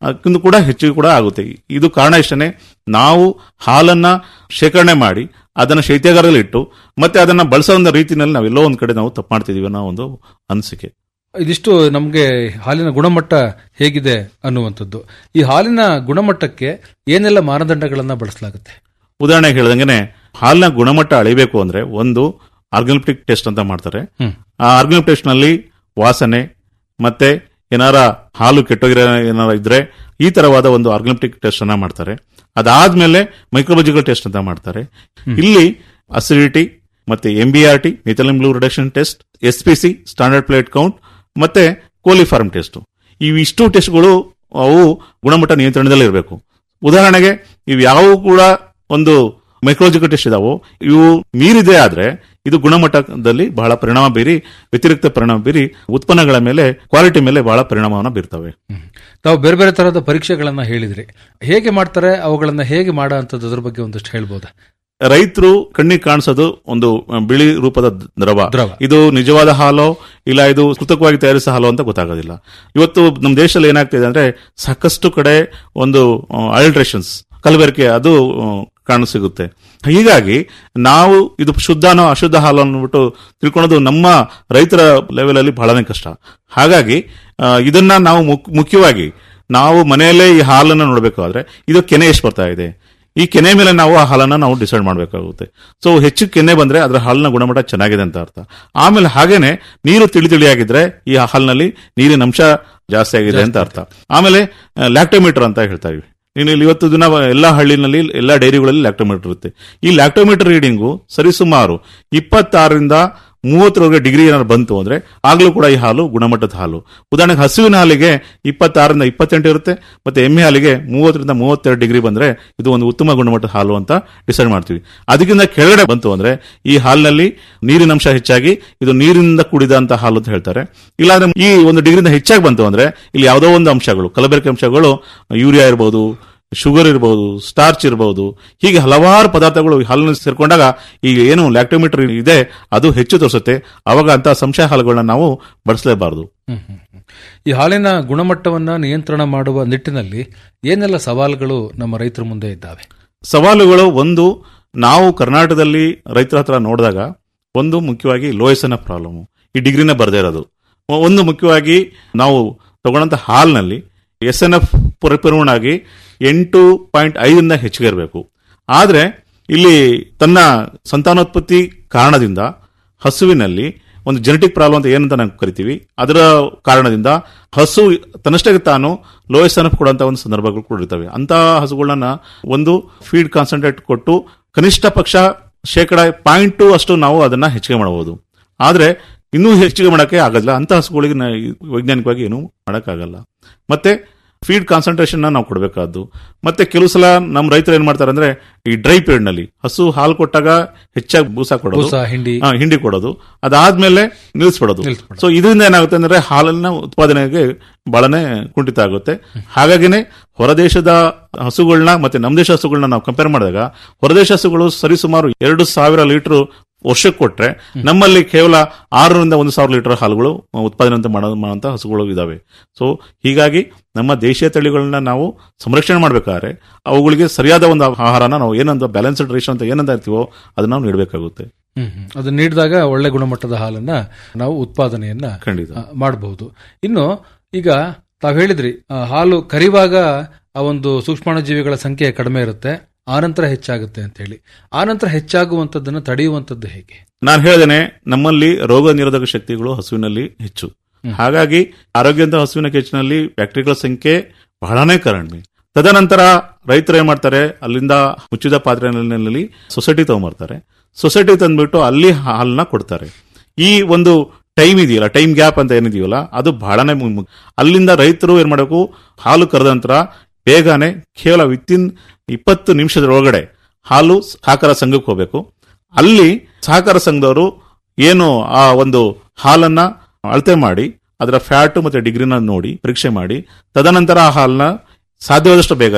ಅದಕ್ಕಿಂತ ಕೂಡ ಹೆಚ್ಚಿಗೆ ಕೂಡ ಆಗುತ್ತೆ ಇದು ಕಾರಣ ಇಷ್ಟನೇ ನಾವು ಹಾಲನ್ನ ಶೇಖರಣೆ ಮಾಡಿ ಅದನ್ನ ಶೈತ್ಯಾಗಾರದಲ್ಲಿ ಇಟ್ಟು ಮತ್ತೆ ಅದನ್ನ ಬಳಸೋ ಒಂದು ರೀತಿಯಲ್ಲಿ ನಾವೆಲ್ಲೋ ಒಂದ್ ಕಡೆ ನಾವು ತಪ್ಪು ಮಾಡ್ತಿದೀವಿ ಅನ್ನೋ ಒಂದು ಅನಿಸಿಕೆ ಇದಿಷ್ಟು ನಮಗೆ ಹಾಲಿನ ಗುಣಮಟ್ಟ ಹೇಗಿದೆ ಅನ್ನುವಂಥದ್ದು ಈ ಹಾಲಿನ ಗುಣಮಟ್ಟಕ್ಕೆ ಏನೆಲ್ಲ ಮಾನದಂಡಗಳನ್ನ ಬಳಸಲಾಗುತ್ತೆ ಉದಾಹರಣೆಗೆ ಹೇಳ್ದಂಗೆನೆ ಹಾಲಿನ ಗುಣಮಟ್ಟ ಅಳಿಬೇಕು ಅಂದ್ರೆ ಒಂದು ಆರ್ಗನೋಪ್ಟಿಕ್ ಟೆಸ್ಟ್ ಅಂತ ಮಾಡ್ತಾರೆ ಹ್ಮ್. ಆ ಆರ್ಗನೋಪ್ ಟೆಸ್ಟ್ ನಲ್ಲಿ ವಾಸನೆ ಮತ್ತೆ ಏನಾರ ಹಾಲು ಕೆಟ್ಟೋಗಿರೋ ಏನಾರ ಇದ್ರೆ ಈ ತರವಾದ ಒಂದು ಆರ್ಗನೋಪ್ಟಿಕ್ ಟೆಸ್ಟ್ ಅನ್ನ ಮಾಡ್ತಾರೆ ಅದಾದ್ಮೇಲೆ ಮೈಕ್ರೋಬಜಿಕಲ್ ಟೆಸ್ಟ್ ಅಂತ ಮಾಡ್ತಾರೆ ಇಲ್ಲಿ ಅಸಿಡಿಟಿ ಮತ್ತೆ M B R T methylene blue reduction test S P C standard plate count ಮತ್ತೆ ಕೋಲಿಫಾರ್ಮ್ ಟೆಸ್ಟ್ ಇವಿಷ್ಟು ಟೆಸ್ಟ್ಗಳು ಅವು ಗುಣಮಟ್ಟ ನಿಯಂತ್ರಣದಲ್ಲಿ ಇರಬೇಕು ಉದಾಹರಣೆಗೆ ಇವು ಯಾವುವು ಕೂಡ ಒಂದು ಮೈಕ್ರೋಜಿಕಲ್ ಟೆಸ್ಟ್ ಇದಾವೋ ಇವು ಮೀರಿದೆ ಆದ್ರೆ ಇದು ಗುಣಮಟ್ಟದಲ್ಲಿ ಬಹಳ ಪರಿಣಾಮ ಬೀರಿ ವ್ಯತಿರಿಕ್ತ ಪರಿಣಾಮ ಬೀರಿ ಉತ್ಪನ್ನಗಳ ಮೇಲೆ ಕ್ವಾಲಿಟಿ ಮೇಲೆ ಬಹಳ ಪರಿಣಾಮವನ್ನು ಬೀರ್ತವೆ ತಾವು ಬೇರೆ ಬೇರೆ ತರಹದ ಪರೀಕ್ಷೆಗಳನ್ನ ಹೇಳಿದ್ರಿ ಹೇಗೆ ಮಾಡ್ತಾರೆ ಅವುಗಳನ್ನ ಹೇಗೆ ಮಾಡೋ ಅಂತದ್ದು ಅದ್ರ ಬಗ್ಗೆ ಒಂದಷ್ಟು ಹೇಳ್ಬೋದಾ ರೈತರು ಕಣ್ಣಿಗೆ ಕಾಣಿಸೋದು ಒಂದು ಬಿಳಿ ರೂಪದ ದ್ರವ ದ್ರವ. ಇದು ನಿಜವಾದ ಹಾಲೋ ಇಲ್ಲ ಇದು ಕೃತಕವಾಗಿ ತಯಾರಿಸಿದ ಹಾಲು ಅಂತ ಗೊತ್ತಾಗೋದಿಲ್ಲ ಇವತ್ತು ನಮ್ಮ ದೇಶದಲ್ಲಿ ಏನಾಗ್ತಿದೆ ಅಂದ್ರೆ ಸಾಕಷ್ಟು ಕಡೆ ಒಂದು ಅಲ್ಟ್ರೇಷನ್ಸ್ ಕಲಬೆರಕೆ ಅದು ಆ, ಕಾಣಸಿಗುತ್ತೆ ಹೀಗಾಗಿ ನಾವು ಇದು ಶುದ್ಧನೋ ಅಶುದ್ಧ ಹಾಲು ಅಂದ್ಬಿಟ್ಟು ತಿಳ್ಕೊಳ್ಳೋದು ನಮ್ಮ ರೈತರ ಲೆವೆಲ್ ಅಲ್ಲಿ ಬಹಳನೇ ಕಷ್ಟ ಹಾಗಾಗಿ ಆ, ಇದನ್ನ ನಾವು ಮುಕ್- ಮುಖ್ಯವಾಗಿ ನಾವು ಮನೆಯಲ್ಲೇ ಈ ಹಾಲನ್ನು ನೋಡಬೇಕಾದ್ರೆ ಇದು ಕೆನೆ ಎಷ್ಟು ಬರ್ತಾ ಇದೆ ಈ ಕೆನೆ ಮೇಲೆ ನಾವು ಆ ಹಾಲನ್ನ ನಾವು ಡಿಸೈಡ್ ಮಾಡಬೇಕಾಗುತ್ತೆ ಸೊ ಹೆಚ್ಚು ಕೆನೆ ಬಂದ್ರೆ ಅದರ ಹಾಲಿನ ಗುಣಮಟ್ಟ ಚೆನ್ನಾಗಿದೆ ಅಂತ ಅರ್ಥ ಆಮೇಲೆ ಹಾಗೇನೆ ನೀರು ತಿಳಿ ತಿಳಿಯಾಗಿದ್ರೆ ಈ ಹಾಲಿನಲ್ಲಿ ನೀರಿನ ಅಂಶ ಜಾಸ್ತಿ ಆಗಿದೆ ಅಂತ ಅರ್ಥ ಆಮೇಲೆ ಲ್ಯಾಕ್ಟೋಮೀಟರ್ ಅಂತ ಹೇಳ್ತಾ ಇವಿ ನೀನು ಇಲ್ಲಿ ಇವತ್ತು ದಿನ ಎಲ್ಲಾ ಹಳ್ಳಿನಲ್ಲಿ ಎಲ್ಲಾ ಡೈರಿಗಳಲ್ಲಿ ಲ್ಯಾಕ್ಟೋಮೀಟರ್ ಇರುತ್ತೆ ಈ ಲ್ಯಾಕ್ಟೋಮೀಟರ್ ರೀಡಿಂಗು ಸರಿಸುಮಾರು ಇಪ್ಪತ್ತಾರರಿಂದ ಮೂವತ್ತರವರೆಗೆ ಡಿಗ್ರಿ ಏನಾದ್ರು ಬಂತು ಅಂದ್ರೆ ಆಗ್ಲೂ ಕೂಡ ಈ ಹಾಲು ಗುಣಮಟ್ಟದ ಹಾಲು ಉದಾಹರಣೆಗೆ ಹಸುವಿನ ಹಾಲಿಗೆ ಇಪ್ಪತ್ತಾರರಿಂದ ಇಪ್ಪತ್ತೆಂಟು ಇರುತ್ತೆ ಮತ್ತೆ ಎಮ್ಮೆ ಹಾಲಿಗೆ ಮೂವತ್ತರಿಂದ ಮೂವತ್ತೆರಡು ಡಿಗ್ರಿ ಬಂದ್ರೆ ಇದು ಒಂದು ಉತ್ತಮ ಗುಣಮಟ್ಟದ ಹಾಲು ಅಂತ ಡಿಸೈಡ್ ಮಾಡ್ತೀವಿ ಅದಕ್ಕಿಂತ ಕೆಳಗಡೆ ಬಂತು ಅಂದ್ರೆ ಈ ಹಾಲಿನಲ್ಲಿ ನೀರಿನ ಅಂಶ ಹೆಚ್ಚಾಗಿ ಇದು ನೀರಿನಿಂದ ಕೂಡಿದಂತ ಹಾಲು ಅಂತ ಹೇಳ್ತಾರೆ ಇಲ್ಲಾಂದ್ರೆ ಈ ಒಂದು ಡಿಗ್ರಿಯಿಂದ ಹೆಚ್ಚಾಗಿ ಬಂತು ಅಂದ್ರೆ ಇಲ್ಲಿ ಯಾವುದೋ ಒಂದು ಅಂಶಗಳು ಕಲಬೆರಕೆ ಅಂಶಗಳು ಯೂರಿಯಾ ಇರಬಹುದು ಶುಗರ್ ಇರಬಹುದು ಸ್ಟಾರ್ಚ್ ಇರಬಹುದು ಹೀಗೆ ಹಲವಾರು ಪದಾರ್ಥಗಳು ಈ ಹಾಲಿನಲ್ಲಿ ಸೇರ್ಕೊಂಡಾಗ ಈಗ ಏನು ಲ್ಯಾಕ್ಟೋಮೀಟರ್ ಇದೆ ಅದು ಹೆಚ್ಚು ತೋರಿಸುತ್ತೆ ಅವಾಗ ಅಂತ ಸಂಶಯ ಹಾಲುಗಳನ್ನ ನಾವು ಬಳಸಲೇಬಾರದು ಹ್ಮ್, ಹ್ಮ್, ಹ್ಮ್. ಈ ಹಾಲಿನ ಗುಣಮಟ್ಟವನ್ನ ನಿಯಂತ್ರಣ ಮಾಡುವ ನಿಟ್ಟಿನಲ್ಲಿ ಏನೆಲ್ಲ ಸವಾಲುಗಳು ನಮ್ಮ ರೈತರ ಮುಂದೆ ಇದ್ದಾವೆ ಸವಾಲುಗಳು ಒಂದು ನಾವು ಕರ್ನಾಟಕದಲ್ಲಿ ರೈತರ ಹತ್ರ ನೋಡಿದಾಗ ಒಂದು ಮುಖ್ಯವಾಗಿ ಲೋಯಸನ ಪ್ರಾಬ್ಲಮ್ ಈ ಡಿಗ್ರಿನ ಬರದೇ ಇರೋದು ಒಂದು ಮುಖ್ಯವಾಗಿ ನಾವು ತಗೊಂಡಂತ ಹಾಲ್ನಲ್ಲಿ ಎಸ್ ಎನ್ ಎಫ್ ಪರಿಪೂರ್ಣವಾಗಿ ಎಂಟು ಪಾಯಿಂಟ್ ಐದರಿಂದ ಹೆಚ್ಚಿಗೆ ಇರಬೇಕು ಆದ್ರೆ ಇಲ್ಲಿ ತನ್ನ ಸಂತಾನೋತ್ಪತ್ತಿ ಕಾರಣದಿಂದ ಹಸುವಿನಲ್ಲಿ ಒಂದು ಜೆನೆಟಿಕ್ ಪ್ರಾಬ್ಲಮ್ ಅಂತ ಏನಂತ ನಾವು ಕರಿತೀವಿ ಅದರ ಕಾರಣದಿಂದ ಹಸು ತನ್ನಷ್ಟೇ ತಾನು ಲೋಯಸ್ ಎನ್ ಎಫ್ ಕೊಡುವಂತ ಒಂದು ಸಂದರ್ಭಗಳು ಕೂಡ ಇರ್ತವೆ ಅಂತ ಹಸುಗಳನ್ನ ಒಂದು ಫೀಡ್ ಕಾನ್ಸಂಟ್ರೇಟ್ ಕೊಟ್ಟು ಕನಿಷ್ಠ ಪಕ್ಷ ಶೇಕಡ ಪಾಯಿಂಟ್ ಟು ಅಷ್ಟು ನಾವು ಅದನ್ನ ಹೆಚ್ಚಿಗೆ ಮಾಡಬಹುದು ಆದ್ರೆ ಇನ್ನೂ ಹೆಚ್ಚಿಗೆ ಮಾಡಕ್ಕೆ ಆಗಲ್ಲ ಅಂತ ಹಸುಗಳಿಗೆ ನ- ವೈಜ್ಞಾನಿಕವಾಗಿ ಏನು ಮಾಡಕ್ಕಾಗಲ್ಲ ಮತ್ತೆ ಫೀಡ್ ಕಾನ್ಸಂಟ್ರೇಷನ್ ನಾವು ಕೊಡಬೇಕಾದ್ದು ಮತ್ತೆ ಕೆಲವು ಸಲ ನಮ್ಮ ರೈತರು ಏನ್ ಮಾಡ್ತಾರೆ ಅಂದ್ರೆ ಈ ಡ್ರೈ ಪೀರಿಯಡ್ ನಲ್ಲಿ ಹಸು ಹಾಲು ಕೊಟ್ಟಾಗ ಹೆಚ್ಚಾಗಿ ಬೂಸ ಕೊಡೋದು ಬೂಸ, ಹಿಂಡಿ. ಆ, ಹಿಂಡಿ ಕೊಡೋದು ಅದಾದ್ಮೇಲೆ ನಿಲ್ಲಿಸ್ಬಿಡೋದು ನಿಲ್ಲಿಸ್ಬಿಡೋದು. ಸೊ ಇದರಿಂದ ಏನಾಗುತ್ತೆ ಅಂದ್ರೆ ಹಾಲಿನ ಉತ್ಪಾದನೆಗೆ ಬಹಳನೇ ಕುಂಠಿತ ಆಗುತ್ತೆ ಹಾಗಾಗಿನೇ ಹೊರದೇಶದ ಹಸುಗಳನ್ನ ಮತ್ತೆ ನಮ್ಮ ದೇಶ ಹಸುಗಳನ್ನ ನಾವು ಕಂಪೇರ್ ಮಾಡಿದಾಗ ಹೊರದೇಶ ಹಸುಗಳು ಸರಿಸುಮಾರು ಎರಡು ಸಾವಿರ ಲೀಟರ್ ವರ್ಷಕ್ಕೆ ಕೊಟ್ರೆ ನಮ್ಮಲ್ಲಿ ಕೇವಲ ಆರರಿಂದ ಒಂದು ಸಾವಿರ ಲೀಟರ್ ಹಾಲುಗಳು ಉತ್ಪಾದನೆ ಅಂತ ಮಾಡೋ ಮಾಡುವಂತ ಹಸುಗಳು ಇದಾವೆ ಸೊ ಹೀಗಾಗಿ ನಮ್ಮ ದೇಶೀಯ ತಳಿಗಳನ್ನ ನಾವು ಸಂರಕ್ಷಣೆ ಮಾಡ್ಬೇಕಾದ್ರೆ ಅವುಗಳಿಗೆ ಸರಿಯಾದ ಒಂದು ಆಹಾರನ ನಾವು ಏನಂತ ಬ್ಯಾಲೆನ್ಸ್ಡ್ ರೇಷನ್ ಅಂತ ಏನಂತ ಇರ್ತೀವೋ ಅದನ್ನ ನಾವು ನೀಡಬೇಕಾಗುತ್ತೆ ಹ್ಮ್, ಹ್ಮ್. ಅದು ನೀಡಿದಾಗ ಒಳ್ಳೆ ಗುಣಮಟ್ಟದ ಹಾಲನ್ನ ನಾವು ಉತ್ಪಾದನೆಯನ್ನ ಖಂಡಿತ ಆ, ಮಾಡಬಹುದು ಇನ್ನು ಈಗ ತಾವ್ ಹೇಳಿದ್ರಿ ಆ, ಹಾಲು ಕರಿವಾಗ ಆ ಒಂದು ಸೂಕ್ಷ್ಮಾಣುಜೀವಿಗಳ ಸಂಖ್ಯೆ ಕಡಿಮೆ ಇರುತ್ತೆ ಆನಂತರ ಹೆಚ್ಚಾಗುತ್ತೆ ಅಂತ ಹೇಳಿ ಆನಂತರ ಹೆಚ್ಚಾಗುವಂತದ್ದನ್ನ ತಡೆಯುವಂತದ್ದು ಹೇಗೆ ನಾನು ಹೇಳ್ದೇನೆ ನಮ್ಮಲ್ಲಿ ರೋಗ ನಿರೋಧಕ ಶಕ್ತಿಗಳು ಹಸುವಿನಲ್ಲಿ ಹೆಚ್ಚು ಹಾಗಾಗಿ ಆರೋಗ್ಯವಂತ ಹಸುವಿನ ಕೆಚ್ಚಿನಲ್ಲಿ ಬ್ಯಾಕ್ಟೀರಿಯಾಗಳ ಸಂಖ್ಯೆ ಬಹಳನೇ ಕಡಿಮೆ ತದನಂತರ ರೈತರು ಏನ್ ಮಾಡ್ತಾರೆ ಅಲ್ಲಿಂದ ಮುಚ್ಚಿದ ಪಾತ್ರೆನಲ್ಲಿ ಸೊಸೈಟಿ ತಗೊಂಬರ್ತಾರೆ ಸೊಸೈಟಿ ತಂದ್ಬಿಟ್ಟು ಅಲ್ಲಿ ಹಾಲನ್ನ ಕೊಡ್ತಾರೆ ಈ ಒಂದು ಟೈಮ್ ಇದೆಯಲ್ಲ ಟೈಮ್ ಗ್ಯಾಪ್ ಅಂತ ಏನಿದೆಯಲ್ಲ ಅದು ಬಹಳನೇ ಮು- ಮು- ಅಲ್ಲಿಂದ ರೈತರು ಏನ್ ಮಾಡಬೇಕು ಹಾಲು ಕರೆದ ನಂತರ ಬೇಗನೆ ಕೇವಲ ವಿತಿನ್ ಇಪ್ಪತ್ತು ನಿಮಿಷದೊಳಗಡೆ ಹಾಲು ಸಹಕಾರ ಸಂಘಕ್ಕೆ ಹೋಗ್ಬೇಕು ಅಲ್ಲಿ ಸಹಕಾರ ಸಂಘದವರು ಏನು ಆ ಒಂದು ಹಾಲನ್ನ ಅಳತೆ ಮಾಡಿ ಅದರ ಫ್ಯಾಟ್ ಮತ್ತೆ ಡಿಗ್ರಿನ ನೋಡಿ ಪರೀಕ್ಷೆ ಮಾಡಿ ತದನಂತರ ಆ ಹಾಲನ್ನ ಸಾಧ್ಯವಾದಷ್ಟು ಬೇಗನೆ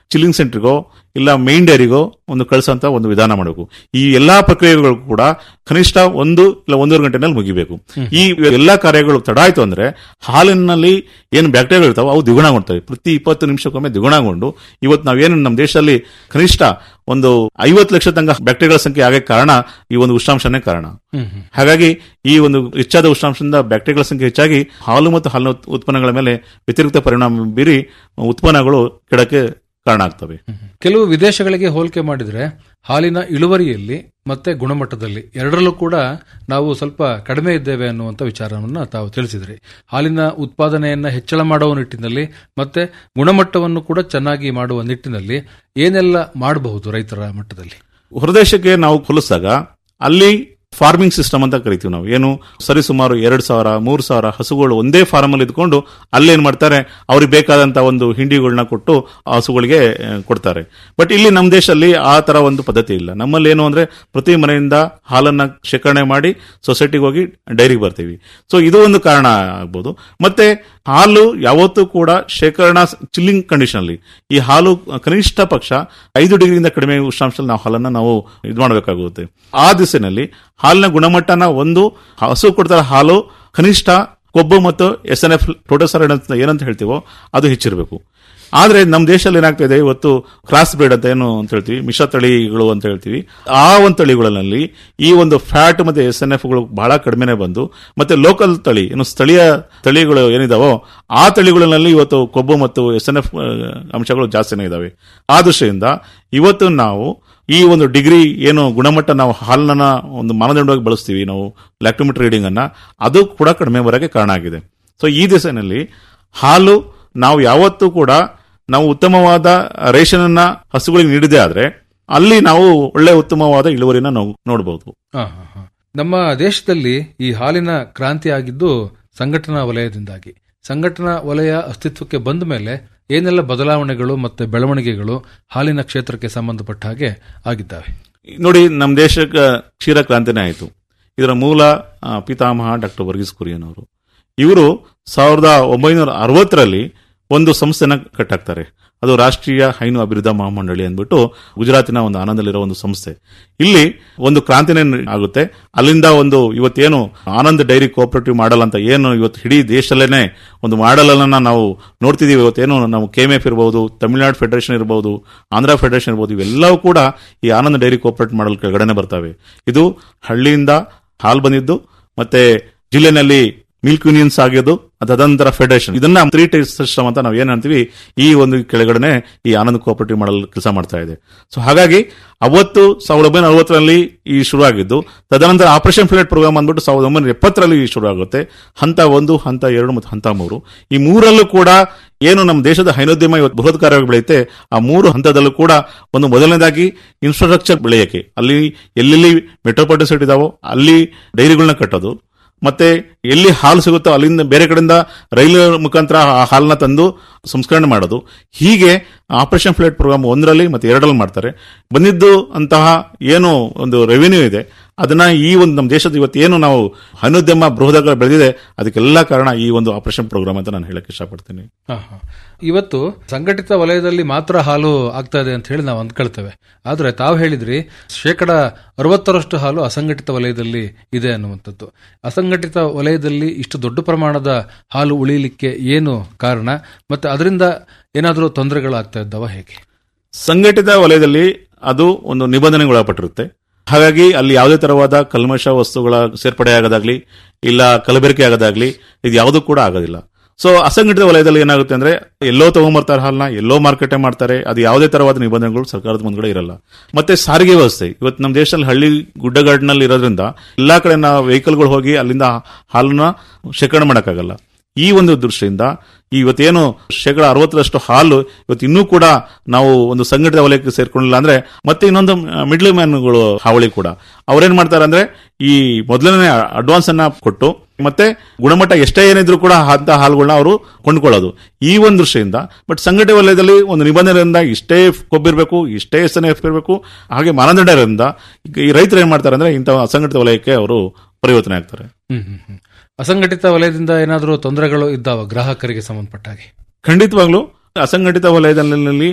ಚಿಲ್ಲಿಂಗ್ ಸೆಂಟರ್ಗೋ ಇಲ್ಲ ಮೇನ್ ಡೈರಿಗೋ ಒಂದು ಕಳಿಸಂತ ಒಂದು ವಿಧಾನ ಮಾಡಬೇಕು ಈ ಎಲ್ಲಾ ಪ್ರಕ್ರಿಯೆಗಳು ಕೂಡ ಕನಿಷ್ಠ ಒಂದು ಇಲ್ಲ ಒಂದೂವರೆ ಗಂಟೆನಲ್ಲಿ ಮುಗಿಬೇಕು ಈ ಎಲ್ಲಾ ಕಾರ್ಯಗಳು ತಡ ಆಯ್ತು ಅಂದ್ರೆ ಹಾಲಿನಲ್ಲಿ ಏನು ಬ್ಯಾಕ್ಟೀರಿಯಾಗಳು ಇರ್ತಾವೆ ಅವು ದ್ವಿಗುಣಗೊಳ್ತವೆ ಪ್ರತಿ ಇಪ್ಪತ್ತು ನಿಮಿಷಕ್ಕೊಮ್ಮೆ ದ್ವಿಗುಣಗೊಂಡು ಇವತ್ತು ನಾವೇನು ನಮ್ಮ ದೇಶದಲ್ಲಿ ಕನಿಷ್ಠ ಒಂದು ಐವತ್ತು ಲಕ್ಷ ತನಕ ಬ್ಯಾಕ್ಟೀರಿಯಾಗಳ ಸಂಖ್ಯೆ ಆಗಕ್ಕೆ ಕಾರಣ ಈ ಒಂದು ಉಷ್ಣಾಂಶನೇ ಕಾರಣ ಹಾಗಾಗಿ ಈ ಒಂದು ಹೆಚ್ಚಾದ ಉಷ್ಣಾಂಶದಿಂದ ಬ್ಯಾಕ್ಟೀರಿಯಾಗಳ ಸಂಖ್ಯೆ ಹೆಚ್ಚಾಗಿ ಹಾಲು ಮತ್ತು ಹಾಲಿನ ಉತ್- ಉತ್ಪನ್ನಗಳ ಮೇಲೆ ವ್ಯತಿರಿಕ್ತ ಪರಿಣಾಮ ಬೀರಿ ಉತ್ಪನ್ನಗಳು ಕೆಡಕ್ಕೆ ಕಾರಣ ಆಗ್ತವೆ ಕೆಲವು ವಿದೇಶಗಳಿಗೆ ಹೋಲಿಕೆ ಮಾಡಿದ್ರೆ ಹಾಲಿನ ಇಳುವರಿಯಲ್ಲಿ ಮತ್ತೆ ಗುಣಮಟ್ಟದಲ್ಲಿ ಎರಡರಲ್ಲೂ ಕೂಡ ನಾವು ಸ್ವಲ್ಪ ಕಡಿಮೆ ಇದ್ದೇವೆ ಅನ್ನುವಂಥ ವಿಚಾರವನ್ನ ತಾವು ತಿಳಿಸಿದ್ರಿ ಹಾಲಿನ ಉತ್ಪಾದನೆಯನ್ನ ಹೆಚ್ಚಳ ಮಾಡುವ ನಿಟ್ಟಿನಲ್ಲಿ ಮತ್ತೆ ಗುಣಮಟ್ಟವನ್ನು ಕೂಡ ಚೆನ್ನಾಗಿ ಮಾಡುವ ನಿಟ್ಟಿನಲ್ಲಿ ಏನೆಲ್ಲ ಮಾಡಬಹುದು ರೈತರ ಮಟ್ಟದಲ್ಲಿ ಹೊರದೇಶಕ್ಕೆ ನಾವು ಹೋಲಿಸಿದಾಗ ಅಲ್ಲಿ ಫಾರ್ಮಿಂಗ್ ಸಿಸ್ಟಮ್ ಅಂತ ಕರಿತೀವಿ ನಾವು ಏನು ಸರಿಸುಮಾರು ಎರಡ್ ಸಾವಿರ ಮೂರ್ ಸಾವಿರ ಹಸುಗಳು ಒಂದೇ ಫಾರ್ಮ್ ಅಲ್ಲಿ ಇದ್ಕೊಂಡು ಅಲ್ಲೇನ್ ಮಾಡ್ತಾರೆ ಅವ್ರಿಗೆ ಬೇಕಾದಂತ ಒಂದು ಹಿಂಡಿಗಳನ್ನ ಕೊಟ್ಟು ಆ ಹಸುಗಳಿಗೆ ಆ, ಕೊಡ್ತಾರೆ ಬಟ್ ಇಲ್ಲಿ ನಮ್ಮ ದೇಶದಲ್ಲಿ ಆ ತರ ಒಂದು ಪದ್ಧತಿ ಇಲ್ಲ ನಮ್ಮಲ್ಲಿ ಏನು ಅಂದ್ರೆ ಪ್ರತಿ ಮನೆಯಿಂದ ಹಾಲನ್ನ ಶೇಖರಣೆ ಮಾಡಿ ಸೊಸೈಟಿಗೆ ಹೋಗಿ ಡೈರಿಗೆ ಬರ್ತೀವಿ ಸೊ ಇದು ಒಂದು ಕಾರಣ ಆಗ್ಬೋದು ಮತ್ತೆ ಹಾಲು ಯಾವತ್ತೂ ಕೂಡ ಶೇಖರಣಾ ಚಿಲ್ಲಿಂಗ್ ಕಂಡೀಷನ್ ಅಲ್ಲಿ ಈ ಹಾಲು ಕನಿಷ್ಠ ಪಕ್ಷ ಐದು ಡಿಗ್ರಿಯಿಂದ ಕಡಿಮೆ ಉಷ್ಣಾಂಶದಲ್ಲಿ ನಾವು ಹಾಲನ್ನ ನಾವು ಇದು ಮಾಡಬೇಕಾಗುತ್ತೆ ಆ ದಿಸೆನಲ್ಲಿ ಹಾಲಿನ ಗುಣಮಟ್ಟನ ಒಂದು ಹಸು ಕೊಡ್ತಾರೆ ಹಾಲು ಕನಿಷ್ಠ ಕೊಬ್ಬು ಮತ್ತು ಎಸ್ ಎನ್ ಎಫ್ ಪ್ರೋಟೋಸರೈಡ್ ಅಂತ ಏನಂತ ಹೇಳ್ತೀವೋ ಅದು ಹೆಚ್ಚಿರಬೇಕು ಆದ್ರೆ ನಮ್ಮ ದೇಶದಲ್ಲಿ ಏನಾಗ್ತಾ ಇದೆ ಇವತ್ತು ಕ್ರಾಸ್ ಬ್ರೀಡ್ ಅಂತ ಏನು ಅಂತ ಹೇಳ್ತೀವಿ ಮಿಶ್ರ ತಳಿಗಳು ಅಂತ ಹೇಳ್ತೀವಿ ಆ ಒಂದು ತಳಿಗಳಲ್ಲಿ ಈ ಒಂದು ಫ್ಯಾಟ್ ಮತ್ತೆ ಎಸ್ ಎನ್ ಎಫ್ ಗಳು ಬಹಳ ಕಡಿಮೆನೆ ಬಂದು ಮತ್ತೆ ಲೋಕಲ್ ತಳಿ ಏನು ಸ್ಥಳೀಯ ತಳಿಗಳು ಏನಿದಾವೋ ಆ ತಳಿಗಳಲ್ಲಿ ಇವತ್ತು ಕೊಬ್ಬು ಮತ್ತು ಎಸ್ ಎನ್ ಎಫ್ ಅಂಶಗಳು ಜಾಸ್ತಿನೇ ಇದಾವೆ ಆ ದೃಷ್ಟಿಯಿಂದ ಇವತ್ತು ನಾವು ಈ ಒಂದು ಡಿಗ್ರಿ ಏನು ಗುಣಮಟ್ಟ ನಾವು ಹಾಲನ್ನ ಒಂದು ಮಾನದಂಡವಾಗಿ ಬಳಸ್ತೀವಿ ನಾವು ಲ್ಯಾಕ್ಟೋಮೀಟರ್ ರೀಡಿಂಗ್ ಅನ್ನ ಅದು ಕೂಡ ಕಡಿಮೆ ಬರೋಕ್ಕೆ ಕಾರಣ ಆಗಿದೆ ಸೊ ಈ ದಿಸೆನಲ್ಲಿ ಹಾಲು ನಾವು ಯಾವತ್ತೂ ಕೂಡ ನಾವು ಉತ್ತಮವಾದ ರೇಷನ್ ಅನ್ನ ಹಸುಗಳಿಗೆ ನೀಡಿದೆ ಆದ್ರೆ ಅಲ್ಲಿ ನಾವು ಒಳ್ಳೆ ಉತ್ತಮವಾದ ಇಳುವರಿನ ನಾವು ನೋಡಬಹುದು ಆ, ಹಾ, ಹಾ. ನಮ್ಮ ದೇಶದಲ್ಲಿ ಈ ಹಾಲಿನ ಕ್ರಾಂತಿ ಆಗಿದ್ದು ಸಂಘಟನಾ ವಲಯದಿಂದಾಗಿ ಸಂಘಟನಾ ವಲಯ ಅಸ್ತಿತ್ವಕ್ಕೆ ಬಂದ ಮೇಲೆ ಏನೆಲ್ಲ ಬದಲಾವಣೆಗಳು ಮತ್ತೆ ಬೆಳವಣಿಗೆಗಳು ಹಾಲಿನ ಕ್ಷೇತ್ರಕ್ಕೆ ಸಂಬಂಧಪಟ್ಟ ಹಾಗೆ ಆಗಿದ್ದಾವೆ ನೋಡಿ ನಮ್ಮ ದೇಶಕ್ಕೆ ಕ್ಷೀರ ಕ್ರಾಂತಿನೇ ಆಯಿತು ಇದರ ಮೂಲ ಆ, ಪಿತಾಮಹ ಡಾಕ್ಟರ್ ವರ್ಗೀಸ್ ಕುರಿಯನ್ ಅವರು ಇವರು ಸಾವಿರದ ಒಂಬೈನೂರ ಅರವತ್ತರಲ್ಲಿ ಒಂದು ಸಂಸ್ಥೆನ ಕಟ್ಟಾಕ್ತಾರೆ ಅದು ರಾಷ್ಟ್ರೀಯ ಹೈನು ಅಭಿವೃದ್ಧಿ ಮಹಾಮಂಡಳಿ ಅಂದ್ಬಿಟ್ಟು ಗುಜರಾತಿನ ಒಂದು ಆನಂದಲ್ಲಿರೋ ಒಂದು ಸಂಸ್ಥೆ ಇಲ್ಲಿ ಒಂದು ಕ್ರಾಂತಿನೇ ಆಗುತ್ತೆ ಅಲ್ಲಿಂದ ಒಂದು ಇವತ್ತೇನು ಆನಂದ್ ಡೈರಿ ಕೋಆಪರೇಟಿವ್ ಮಾಡಲ್ ಅಂತ ಏನು ಇವತ್ತು ಇಡೀ ದೇಶದಲ್ಲೇನೆ ಒಂದು ಮಾಡಲ್ ಅನ್ನ ನಾವು ನೋಡ್ತಿದೀವಿ ಇವತ್ತೇನು ನಾವು ಕೆಎಂಎಫ್ ಇರಬಹುದು ತಮಿಳುನಾಡು ಫೆಡರೇಷನ್ ಇರಬಹುದು ಆಂಧ್ರ ಫೆಡರೇಷನ್ ಇರಬಹುದು ಇವೆಲ್ಲವೂ ಕೂಡ ಈ ಆನಂದ್ ಡೈರಿ ಕೋಆಪರೇಟಿವ್ ಮಾಡಲ್ ಕೆಳಗಡೆನೆ ಬರ್ತವೆ ಇದು ಹಳ್ಳಿಯಿಂದ ಹಾಲು ಬಂದಿದ್ದು ಮತ್ತೆ ಜಿಲ್ಲೆನಲ್ಲಿ ಮಿಲ್ಕ್ ಯೂನಿಯನ್ಸ್ ಆಗಿದ್ದು ತದನಂತರ ಫೆಡರೇಷನ್ ಇದನ್ನ ತ್ರೀ ಟೈರ್ ಸಿಸ್ಟಮ್ ಅಂತ ನಾವು ಏನ್ ಅಂತೀವಿ ಈ ಒಂದು ಕೆಳಗಡೆ ಈ ಆನಂದ್ ಕೋಆಪರೇಟಿವ್ ಮಾಡಲ್ ಕೆಲಸ ಮಾಡ್ತಾ ಇದೆ ಸೊ ಹಾಗಾಗಿ ಅವತ್ತು ಸಾವಿರದ ಒಂಬೈನೂರ ಅರವತ್ತರಲ್ಲಿ ಈ ಶುರು ಆಗಿದ್ದು ತದನಂತರ ಆಪರೇಷನ್ ಫ್ಲೇಟ್ ಪ್ರೋಗ್ರಾಮ್ ಅಂದ್ಬಿಟ್ಟು ಸಾವಿರದ ಒಂಬೈನೂರ ಎಪ್ಪತ್ತರಲ್ಲಿ ಶುರು ಆಗುತ್ತೆ ಹಂತ ಒಂದು ಹಂತ ಎರಡು ಮತ್ತು ಹಂತ ಮೂರು ಈ ಮೂರಲ್ಲೂ ಕೂಡ ಏನು ನಮ್ಮ ದೇಶದ ಹೈನೋದ್ಯಮ ಇವತ್ತು ಬೃಹತ್ಕಾರವಾಗಿ ಬೆಳೆಯುತ್ತೆ ಆ ಮೂರು ಹಂತದಲ್ಲೂ ಕೂಡ ಒಂದು ಮೊದಲನೇದಾಗಿ ಇನ್ಫ್ರಾಸ್ಟ್ರಕ್ಚರ್ ಬೆಳೆಯಕ್ಕೆ ಅಲ್ಲಿ ಎಲ್ಲೆಲ್ಲಿ ಮೆಟ್ರೋಪಾಲಿಟನ್ ಸಿಟಿ ಇದಾವೋ ಅಲ್ಲಿ ಡೈರಿಗಳನ್ನ ಕಟ್ಟೋದು ಮತ್ತೆ ಎಲ್ಲಿ ಹಾಲು ಸಿಗುತ್ತೋ ಅಲ್ಲಿಂದ ಬೇರೆ ಕಡೆಯಿಂದ ರೈಲು ಮುಖಾಂತರ ಆ ಹಾಲನ್ನ ತಂದು ಸಂಸ್ಕರಣೆ ಮಾಡೋದು ಹೀಗೆ ಆಪರೇಷನ್ ಫ್ಲೇಟ್ ಪ್ರೋಗ್ರಾಮ್ ಒಂದರಲ್ಲಿ ಮತ್ತೆ ಎರಡರಲ್ಲಿ ಮಾಡ್ತಾರೆ ಬಂದಿದ್ದು ಅಂತಹ ಏನು ಒಂದು ರೆವಿನ್ಯೂ ಇದೆ ಅದನ್ನ ಈ ಒಂದು ನಮ್ಮ ದೇಶದ ಇವತ್ತು ಏನು ನಾವು ಹೈನೋದ್ಯಮ ಬೃಹದಾಗ ಬೆಳೆದಿದೆ ಅದಕ್ಕೆಲ್ಲ ಕಾರಣ ಈ ಒಂದು ಆಪರೇಷನ್ ಪ್ರೋಗ್ರಾಮ್ ಅಂತ ನಾನು ಹೇಳಕ್ ಇಷ್ಟಪಡ್ತೀನಿ ಹಾ, ಹಾ. ಇವತ್ತು ಸಂಘಟಿತ ವಲಯದಲ್ಲಿ ಮಾತ್ರ ಹಾಲು ಆಗ್ತಾ ಇದೆ ಅಂತ ಹೇಳಿ ನಾವು ಅಂದ್ಕೊಳ್ತೇವೆ ಆದ್ರೆ ತಾವು ಹೇಳಿದ್ರಿ ಶೇಕಡ ಅರವತ್ತರಷ್ಟು ಹಾಲು ಅಸಂಘಟಿತ ವಲಯದಲ್ಲಿ ಇದೆ ಅನ್ನುವಂಥದ್ದು ಅಸಂಘಟಿತ ವಲಯದಲ್ಲಿ ಇಷ್ಟು ದೊಡ್ಡ ಪ್ರಮಾಣದ ಹಾಲು ಉಳಿಲಿಕ್ಕೆ ಏನು ಕಾರಣ ಮತ್ತೆ ಅದರಿಂದ ಏನಾದರೂ ತೊಂದರೆಗಳಾಗ್ತಾ ಇದ್ದಾವ ಹೇಗೆ ಸಂಘಟಿತ ವಲಯದಲ್ಲಿ ಅದು ಒಂದು ನಿಬಂಧನೆಗೊಳಪಟ್ಟಿರುತ್ತೆ ಹಾಗಾಗಿ ಅಲ್ಲಿ ಯಾವುದೇ ತರವಾದ ಕಲ್ಮಶ ವಸ್ತುಗಳ ಸೇರ್ಪಡೆ ಆಗೋದಾಗ್ಲಿ ಇಲ್ಲ ಕಲಬೆರಕೆ ಆಗೋದಾಗ್ಲಿ ಇದು ಯಾವುದೂ ಕೂಡ ಆಗೋದಿಲ್ಲ ಸೊ ಅಸಂಘಟಿತ ವಲಯದಲ್ಲಿ ಏನಾಗುತ್ತೆ ಅಂದ್ರೆ ಎಲ್ಲೋ ತಗೊಂಬರ್ತಾರೆ ಹಾಲ್ನ ಎಲ್ಲೋ ಮಾರ್ಕೆಟೇ ಮಾಡ್ತಾರೆ ಅದು ಯಾವುದೇ ತರವಾದ ನಿಬಂಧನೆಗಳು ಸರ್ಕಾರದ ಮುಂದ್ಗಡೆ ಇರಲ್ಲ ಮತ್ತೆ ಸಾರಿಗೆ ವ್ಯವಸ್ಥೆ ಇವತ್ತು ನಮ್ಮ ದೇಶದಲ್ಲಿ ಹಳ್ಳಿ ಗುಡ್ಡಗಾಡಿನಲ್ಲಿ ಇರೋದ್ರಿಂದ ಎಲ್ಲಾ ಕಡೆ ನಾವು ವೆಹಿಕಲ್ಗಳು ಹೋಗಿ ಅಲ್ಲಿಂದ ಹಾಲನ್ನ ಶೇಖರಣೆ ಮಾಡೋಕ್ಕಾಗಲ್ಲ ಈ ಒಂದು ದೃಷ್ಟಿಯಿಂದ ಈ ಇವತ್ತೇನು ಶೇಕಡ ಅರವತ್ತರಷ್ಟು ಹಾಲು ಇವತ್ತು ಇನ್ನೂ ಕೂಡ ನಾವು ಒಂದು ಸಂಘಟಿತ ವಲಯಕ್ಕೆ ಸೇರ್ಕೊಂಡಿಲ್ಲ ಅಂದ್ರೆ ಮತ್ತೆ ಇನ್ನೊಂದು ಮಿಡ್ಲ್ ಮ್ಯಾನ್ಗಳು ಹಾವಳಿ ಕೂಡ ಅವ್ರೇನ್ ಮಾಡ್ತಾರೆ ಅಂದ್ರೆ ಈ ಮೊದಲನೇ ಅಡ್ವಾನ್ಸ್ ಅನ್ನ ಕೊಟ್ಟು ಮತ್ತೆ ಗುಣಮಟ್ಟ ಎಷ್ಟೇ ಏನಿದ್ರು ಕೂಡ ಅಂತ ಹಾಲುಗಳನ್ನ ಅವರು ಕೊಂಡ್ಕೊಳ್ಳೋದು ಈ ಒಂದು ದೃಷ್ಟಿಯಿಂದ ಬಟ್ ಸಂಘಟನೆ ವಲಯದಲ್ಲಿ ಒಂದು ನಿಬಂಧನೆಯಿಂದ ಇಷ್ಟೇ ಕೊಬ್ಬಿರ್ಬೇಕು ಇಷ್ಟೇ ಎಸ್ ಎನ್ ಎಫ್ ಇರಬೇಕು ಹಾಗೆ ಮಾನದಂಡ ಇರೋದ್ರಿಂದ ಈಗ ಈ ರೈತರು ಏನ್ ಮಾಡ್ತಾರೆ ಅಂದ್ರೆ ಇಂಥ ಅಸಂಘಟಿತ ವಲಯಕ್ಕೆ ಅವರು ಪರಿವರ್ತನೆ ಆಗ್ತಾರೆ ಹ್ಮ್ ಹ್ಮ್ ಹ್ಮ್. ಅಸಂಘಟಿತ ವಲಯದಿಂದ ಏನಾದರೂ ತೊಂದರೆಗಳು ಇದ್ದಾವ ಗ್ರಾಹಕರಿಗೆ ಸಂಬಂಧಪಟ್ಟ ಹಾಗೆ ಖಂಡಿತವಾಗ್ಲೂ ಅಸಂಘಟಿತ ವಲಯದಲ್ಲಿ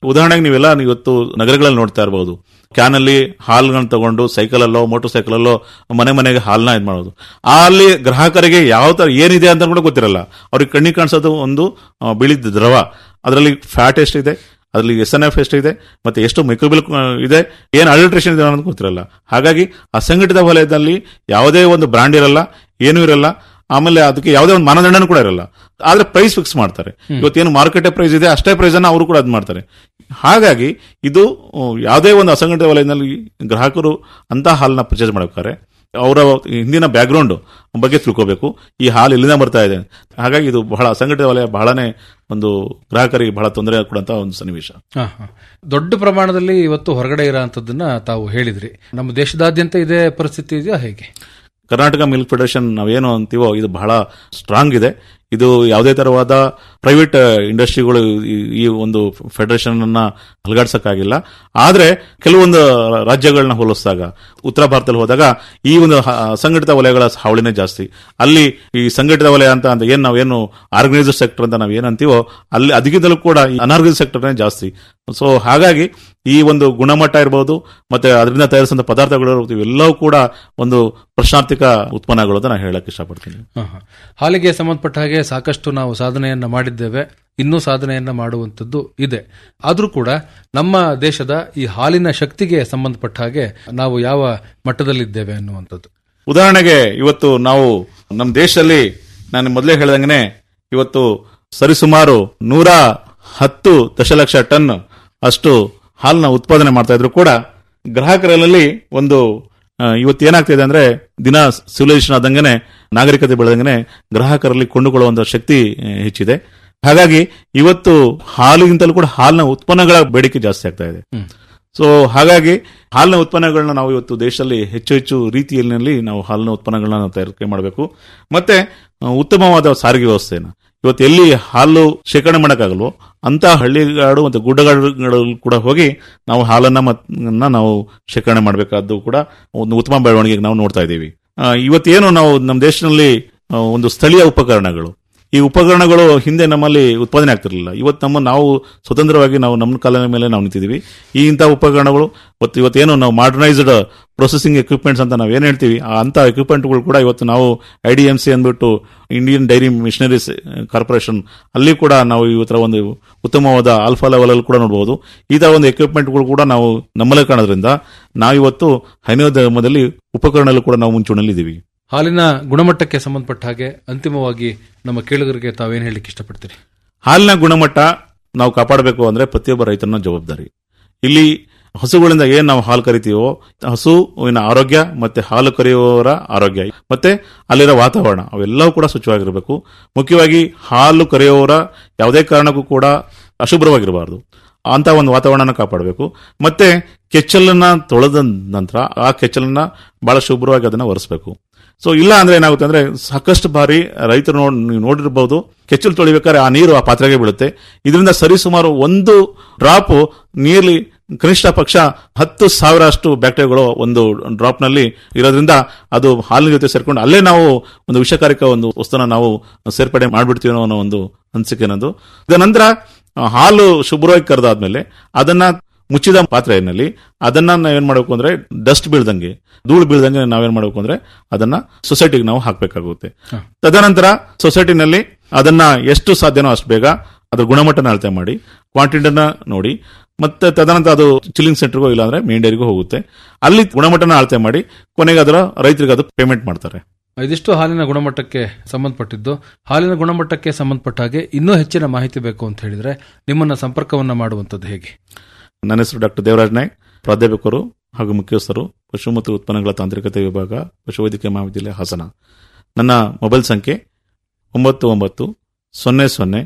ಉದಾಹರಣೆಗೆ ನೀವೆಲ್ಲ ಇವತ್ತು ನಗರಗಳಲ್ಲಿ ನೋಡ್ತಾ ಇರಬಹುದು ಕ್ಯಾನ್ ಅಲ್ಲಿ ಹಾಲ್ಗಳನ್ನ ತಗೊಂಡು ಸೈಕಲ್ ಅಲ್ಲೋ ಮೋಟರ್ ಸೈಕಲ್ ಅಲ್ಲೋ ಮನೆ ಮನೆಗೆ ಹಾಲ್ನ ಇದ್ ಮಾಡೋದು ಆ ಅಲ್ಲಿ ಗ್ರಾಹಕರಿಗೆ ಯಾವ ತರ ಏನಿದೆ ಅಂತ ಕೂಡ ಗೊತ್ತಿರಲ್ಲ ಅವ್ರಿಗೆ ಕಣ್ಣಿಗೆ ಕಾಣಿಸೋದು ಒಂದು ಆ, ಬಿಳಿದ ದ್ರವ ಅದರಲ್ಲಿ ಫ್ಯಾಟ್ ಎಷ್ಟಿದೆ ಅದರಲ್ಲಿ ಎಸ್ ಎನ್ ಎಫ್ ಎಷ್ಟಿದೆ ಮತ್ತೆ ಎಷ್ಟು ಮೈಕ್ರೋಬಿಲ್ ಇದೆ ಏನು ಅಡಲ್ಟ್ರೇಷನ್ ಇದೆ ಅನ್ನೋದು ಗೊತ್ತಿರಲ್ಲ ಹಾಗಾಗಿ ಅಸಂಘಟಿತ ವಲಯದಲ್ಲಿ ಯಾವುದೇ ಒಂದು ಬ್ರಾಂಡ್ ಇರಲ್ಲ ಏನೂ ಇರಲ್ಲ ಆಮೇಲೆ ಅದಕ್ಕೆ ಯಾವುದೇ ಒಂದು ಮಾನದಂಡನೂ ಕೂಡ ಇರಲ್ಲ ಆದ್ರೆ ಪ್ರೈಸ್ ಫಿಕ್ಸ್ ಮಾಡ್ತಾರೆ ಇವತ್ತೇನು ಮಾರ್ಕೆಟ್ ಪ್ರೈಸ್ ಇದೆ ಅಷ್ಟೇ ಪ್ರೈಸ್ ಅನ್ನ ಅವರು ಕೂಡ ಅದ್ ಮಾಡ್ತಾರೆ ಹಾಗಾಗಿ ಇದು ಅಹ್, ಯಾವುದೇ ಒಂದು ಅಸಂಘಟಿತ ವಲಯದಲ್ಲಿ ಗ್ರಾಹಕರು ಅಂತ ಹಾಲನ್ನ ಪರ್ಚೇಸ್ ಮಾಡ್ಬೇಕಾದ್ರೆ ಅವರ ಹಿಂದಿನ ಬ್ಯಾಕ್ಗ್ರೌಂಡ್ ಬಗ್ಗೆ ತಿಳ್ಕೋಬೇಕು ಈ ಹಾಲು ಎಲ್ಲಿಂದ ಬರ್ತಾ ಇದೆ ಹಾಗಾಗಿ ಇದು ಬಹಳ ಅಸಂಘಟಿತ ವಲಯ ಬಹಳನೇ ಒಂದು ಗ್ರಾಹಕರಿಗೆ ಬಹಳ ತೊಂದರೆ ಕೊಡುವಂತ ಒಂದು ಸನ್ನಿವೇಶ ಹಾ, ಹಾ. ದೊಡ್ಡ ಪ್ರಮಾಣದಲ್ಲಿ ಇವತ್ತು ಹೊರಗಡೆ ಇರೋಂಥದ್ದನ್ನ ತಾವು ಹೇಳಿದ್ರಿ ನಮ್ಮ ದೇಶದಾದ್ಯಂತ ಇದೇ ಪರಿಸ್ಥಿತಿ ಇದೆಯಾ ಹೇಗೆ ಕರ್ನಾಟಕ ಮಿಲ್ಕ್ ಫೆಡರೇಷನ್ ನಾವೇನು ಅಂತೀವೋ ಇದು ಬಹಳ ಸ್ಟ್ರಾಂಗ್ ಇದೆ ಇದು ಯಾವುದೇ ತರವಾದ ಪ್ರೈವೇಟ್ ಇಂಡಸ್ಟ್ರಿಗಳು ಈ- ಈ ಒಂದು ಫೆಡರೇಷನ್ ಅನ್ನ ಅಲಗಾಡ್ಸಕ್ಕಾಗಿಲ್ಲ ಆದ್ರೆ ಕೆಲವೊಂದು ರಾಜ್ಯಗಳನ್ನ ಹೋಲಿಸಿದಾಗ ಉತ್ತರ ಭಾರತದಲ್ಲಿ ಹೋದಾಗ ಈ ಒಂದು ಹ- ಸಂಘಟಿತ ವಲಯಗಳ ಹಾವಳಿನೇ ಜಾಸ್ತಿ ಅಲ್ಲಿ ಈ ಸಂಘಟಿತ ವಲಯ ಅಂತ ಅಂತ ಏನ್ ನಾವೇನು ಆರ್ಗನೈಸ್ಡ್ ಸೆಕ್ಟರ್ ಅಂತ ನಾವ್ ಏನಂತೀವೋ ಅಲ್ಲಿ ಅದಕ್ಕಿಂತಲೂ ಕೂಡ ಅನಾರ್ಗನೈಸ್ ಸೆಕ್ಟರ್ನೇ ಜಾಸ್ತಿ ಸೊ ಹಾಗಾಗಿ ಈ ಒಂದು ಗುಣಮಟ್ಟ ಇರಬಹುದು ಮತ್ತೆ ಅದರಿಂದ ತಯಾರಿಸಿದ ಪದಾರ್ಥಗಳು ಇರ್ಬೋದು, ಇವೆಲ್ಲವೂ ಕೂಡ ಒಂದು ಪ್ರಶ್ನಾರ್ಥಿಕ ಉತ್ಪನ್ನಗಳು ಅಂತ ನಾನು ಹೇಳಕ್ ಇಷ್ಟಪಡ್ತೀನಿ ಹಾ, ಹಾ. ಹಾಲಿಗೆ ಸಂಬಂಧಪಟ್ಟ ಹಾಗೆ ಸಾಕಷ್ಟು ನಾವು ಸಾಧನೆಯನ್ನ ಮಾಡಿದ್ದೇವೆ ಇನ್ನೂ ಸಾಧನೆಯನ್ನ ಮಾಡುವಂತದ್ದು ಇದೆ ಆದ್ರೂ ಕೂಡ ನಮ್ಮ ದೇಶದ ಈ ಹಾಲಿನ ಶಕ್ತಿಗೆ ಸಂಬಂಧಪಟ್ಟ ಹಾಗೆ ನಾವು ಯಾವ ಮಟ್ಟದಲ್ಲಿದ್ದೇವೆ ಅನ್ನುವಂಥದ್ದು ಉದಾಹರಣೆಗೆ ಇವತ್ತು ನಾವು ನಮ್ಮ ದೇಶದಲ್ಲಿ ನಾನು ಮೊದಲೇ ಹೇಳ್ದಂಗೆ ಇವತ್ತು ಸರಿಸುಮಾರು ನೂರ ಹತ್ತು ದಶಲಕ್ಷ ಟನ್ ಅಷ್ಟು ಹಾಲನ್ನ ಉತ್ಪಾದನೆ ಮಾಡ್ತಾ ಇದ್ರು ಕೂಡ ಗ್ರಾಹಕರಲ್ಲಿ ಒಂದು ಆ, ಇವತ್ತು ಏನಾಗ್ತಿದೆ ಅಂದ್ರೆ ದಿನ ಸಿವಿಲೈಸೇಷನ್ ಆದಂಗೆನೆ ನಾಗರಿಕತೆ ಬೆಳೆದಂಗೆನೆ ಗ್ರಾಹಕರಲ್ಲಿ ಕೊಂಡುಕೊಳ್ಳುವಂತ ಶಕ್ತಿ ಆ, ಹೆಚ್ಚಿದೆ ಹಾಗಾಗಿ ಇವತ್ತು ಹಾಲಿಗಿಂತಲೂ ಕೂಡ ಹಾಲಿನ ಉತ್ಪನ್ನಗಳ ಬೇಡಿಕೆ ಜಾಸ್ತಿ ಆಗ್ತಾ ಇದೆ ಸೊ ಹಾಗಾಗಿ ಹಾಲಿನ ಉತ್ಪನ್ನಗಳನ್ನ ನಾವು ಇವತ್ತು ದೇಶದಲ್ಲಿ ಹೆಚ್ಚು ಹೆಚ್ಚು ರೀತಿಯಲ್ಲಿ ನಾವು ಹಾಲಿನ ಉತ್ಪನ್ನಗಳನ್ನ ನಾವು ತಯಾರಿಕೆ ಮಾಡಬೇಕು ಮತ್ತೆ ಆ, ಉತ್ತಮವಾದ ಸಾರಿಗೆ ವ್ಯವಸ್ಥೆಯನ್ನು ಇವತ್ತು ಎಲ್ಲಿ ಹಾಲು ಶೇಖರಣೆ ಮಾಡೋಕ್ಕಾಗಲ್ವೋ ಅಂತ ಹಳ್ಳಿಗಾಡು ಮತ್ತು ಗುಡ್ಡಗಾಡುಗಳು ಕೂಡ ಹೋಗಿ ನಾವು ಹಾಲನ್ನ ಮತ್- ನ ನಾವು ಶೇಖರಣೆ ಮಾಡಬೇಕಾದ್ದು ಕೂಡ ಒಂದು ಉತ್ತಮ ಬೆಳವಣಿಗೆಗೆ ನಾವು ನೋಡ್ತಾ ಇದ್ದೀವಿ ಆ, ಇವತ್ತೇನು ನಾವು ನಮ್ಮ ದೇಶದಲ್ಲಿ ಆ, ಒಂದು ಸ್ಥಳೀಯ ಉಪಕರಣಗಳು ಈ ಉಪಕರಣಗಳು ಹಿಂದೆ ನಮ್ಮಲ್ಲಿ ಉತ್ಪಾದನೆ ಆಗ್ತಿರಲಿಲ್ಲ ಇವತ್ತು ನಮ್ಮ ನಾವು ಸ್ವತಂತ್ರವಾಗಿ ನಾವು ನಮ್ಮ ಕಾಲದ ಮೇಲೆ ನಾವು ನಿಂತಿದ್ದೀವಿ ಈ ಇಂಥ ಉಪಕರಣಗಳು ಮತ್ತು ಇವತ್ತೇನು ನಾವು ಮಾಡರ್ನೈಸ್ಡ್ ಪ್ರೊಸೆಸಿಂಗ್ ಎಕ್ವಿಪ್ಮೆಂಟ್ಸ್ ಅಂತ ನಾವು ಏನು ಹೇಳ್ತೀವಿ ಆ ಅಂತ ಎಕ್ವಿಪ್ಮೆಂಟ್ಗಳು ಕೂಡ ಇವತ್ತು ನಾವು ಐ ಡಿ ಎಂ ಸಿ ಅಂದ್ಬಿಟ್ಟು ಇಂಡಿಯನ್ ಡೈರಿ ಮಿಷನರೀಸ್ ಕಾರ್ಪೊರೇಷನ್ ಅಲ್ಲಿ ಕೂಡ ನಾವು ಇವತ್ತರ ಒಂದು ಉತ್ತಮವಾದ ಆಲ್ಫಾ ಲೆವೆಲ್ ಅಲ್ಲಿ ಕೂಡ ನೋಡಬಹುದು ಈ ತರ ಒಂದು ಎಕ್ವಿಪ್ಮೆಂಟ್ಗಳು ಕೂಡ ನಾವು ನಮ್ಮಲ್ಲೇ ಕಾಣೋದ್ರಿಂದ ನಾವಿವತ್ತು ಹೈನೋದ್ಯಮದಲ್ಲಿ ಉಪಕರಣಗಳು ಕೂಡ ನಾವು ಮುಂಚೂಣಿಯಲ್ಲಿದ್ದೀವಿ ಹಾಲಿನ ಗುಣಮಟ್ಟಕ್ಕೆ ಸಂಬಂಧಪಟ್ಟ ಹಾಗೆ ಅಂತಿಮವಾಗಿ ನಮ್ಮ ಕೇಳುಗರಿಗೆ ತಾವೇನು ಹೇಳಲಿಕ್ಕೆ ಇಷ್ಟಪಡ್ತೀರಿ ಹಾಲಿನ ಗುಣಮಟ್ಟ ನಾವು ಕಾಪಾಡಬೇಕು ಅಂದ್ರೆ ಪ್ರತಿಯೊಬ್ಬ ರೈತನ ಜವಾಬ್ದಾರಿ ಇಲ್ಲಿ ಹಸುಗಳಿಂದ ಏನ್ ನಾವು ಹಾಲು ಕರಿತೀವೋ ಹಸುವಿನ ಆರೋಗ್ಯ ಮತ್ತೆ ಹಾಲು ಕರೆಯುವವರ ಆರೋಗ್ಯ ಮತ್ತೆ ಅಲ್ಲಿರೋ ವಾತಾವರಣ ಅವೆಲ್ಲವೂ ಕೂಡ ಸ್ವಚ್ಛವಾಗಿರಬೇಕು ಮುಖ್ಯವಾಗಿ ಹಾಲು ಕರೆಯುವವರ ಯಾವುದೇ ಕಾರಣಕ್ಕೂ ಕೂಡ ಅಶುಭ್ರವಾಗಿರಬಾರದು ಅಂತ ಒಂದು ವಾತಾವರಣನ ಕಾಪಾಡಬೇಕು ಮತ್ತೆ ಕೆಚ್ಚಲನ್ನ ತೊಳೆದ ನಂತರ ಆ ಕೆಚ್ಚಲನ್ನ ಬಹಳ ಶುಭ್ರವಾಗಿ ಅದನ್ನ ಒರೆಸ್ಬೇಕು ಸೊ ಇಲ್ಲ ಅಂದ್ರೆ ಏನಾಗುತ್ತೆ ಅಂದ್ರೆ ಸಾಕಷ್ಟು ಬಾರಿ ರೈತರು ನೋಡ್ ನೀವು ನೋಡಿರ್ಬಹುದು ಕೆಚ್ಚಲು ತೊಳಿಬೇಕಾದ್ರೆ ಆ ನೀರು ಆ ಪಾತ್ರೆಗೆ ಬೀಳುತ್ತೆ ಇದರಿಂದ ಸರಿಸುಮಾರು ಒಂದು ಡ್ರಾಪ್ ನೀರ್ಲಿ ಕನಿಷ್ಠ ಪಕ್ಷ ಹತ್ತು ಸಾವಿರ ಅಷ್ಟು ಬ್ಯಾಕ್ಟೀರಿಯಾಗಳು ಒಂದು ಡ್ರಾಪ್ ನಲ್ಲಿ ಇರೋದ್ರಿಂದ ಅದು ಹಾಲಿನ ಜೊತೆ ಸೇರ್ಕೊಂಡು ಅಲ್ಲೇ ನಾವು ಒಂದು ವಿಷಕಾರಕ ಒಂದು ವಸ್ತುನ ನಾವು ಸೇರ್ಪಡೆ ಮಾಡ್ಬಿಡ್ತೀವಿ ಅನ್ನೋ ಒಂದು ಅನಿಸಿಕೆ ನನ್ನದು ಇದರ ನಂತರ ಆ, ಹಾಲು ಶುಭ್ರವಾಗಿ ಕರೆದಾದ್ಮೇಲೆ ಅದನ್ನ ಮುಚ್ಚಿದ ಪಾತ್ರೆಯಲ್ಲಿ ಅದನ್ನ ನಾವೇನ್ ಮಾಡಬೇಕು ಅಂದ್ರೆ ಡಸ್ಟ್ ಬೀಳ್ದಂಗೆ ಧೂಳು ಬೀಳ್ದಂಗೆ ನಾವೇನ್ ಮಾಡಬೇಕು ಅಂದ್ರೆ ಅದನ್ನ ಸೊಸೈಟಿಗೆ ನಾವು ಹಾಕಬೇಕಾಗುತ್ತೆ ತದನಂತರ ಸೊಸೈಟಿನಲ್ಲಿ ಅದನ್ನ ಎಷ್ಟು ಸಾಧ್ಯನೋ ಅಷ್ಟು ಬೇಗ ಅದ್ರ ಗುಣಮಟ್ಟನ ಅಳತೆ ಮಾಡಿ ಕ್ವಾಂಟಿಟಿನ ನೋಡಿ ಮತ್ತೆ ತದನಂತರ ಅದು ಚಿಲ್ಲಿಂಗ್ ಸೆಂಟರ್ಗೋ ಇಲ್ಲಾಂದ್ರೆ ಮೇನ್ ಡೈರಿಗೂ ಹೋಗುತ್ತೆ ಅಲ್ಲಿ ಗುಣಮಟ್ಟನ ಅಳತೆ ಮಾಡಿ ಕೊನೆಗೆ ಅದರ ರೈತರಿಗೆ ಅದು ಪೇಮೆಂಟ್ ಮಾಡ್ತಾರೆ ಇದಿಷ್ಟು ಹಾಲಿನ ಗುಣಮಟ್ಟಕ್ಕೆ ಸಂಬಂಧಪಟ್ಟಿದ್ದು ಹಾಲಿನ ಗುಣಮಟ್ಟಕ್ಕೆ ಸಂಬಂಧಪಟ್ಟ ಹಾಗೆ ಇನ್ನೂ ಹೆಚ್ಚಿನ ಮಾಹಿತಿ ಬೇಕು ಅಂತ ಹೇಳಿದ್ರೆ ನಿಮ್ಮನ್ನ ಸಂಪರ್ಕವನ್ನ ಮಾಡುವಂತದ್ದು ಹೇಗೆ ನನ್ನ ಹೆಸರು ಡಾಕ್ಟರ್ ದೇವರಾಜ್ ನಾಯ್ಕ್ ಪ್ರಾಧ್ಯಾಪಕರು ಹಾಗೂ ಮುಖ್ಯಸ್ಥರು ಪಶು ಮತ್ತು ಉತ್ಪನ್ನಗಳ ತಾಂತ್ರಿಕತೆ ವಿಭಾಗ ಪಶುವೈದ್ಯಕೀಯ ಮಹಾವಿದ್ಯಾಲಯ ಹಾಸನ ನನ್ನ ಮೊಬೈಲ್ ಸಂಖ್ಯೆ ಒಂಬತ್ತು ಒಂಬತ್ತು ಸೊನ್ನೆ ಸೊನ್ನೆ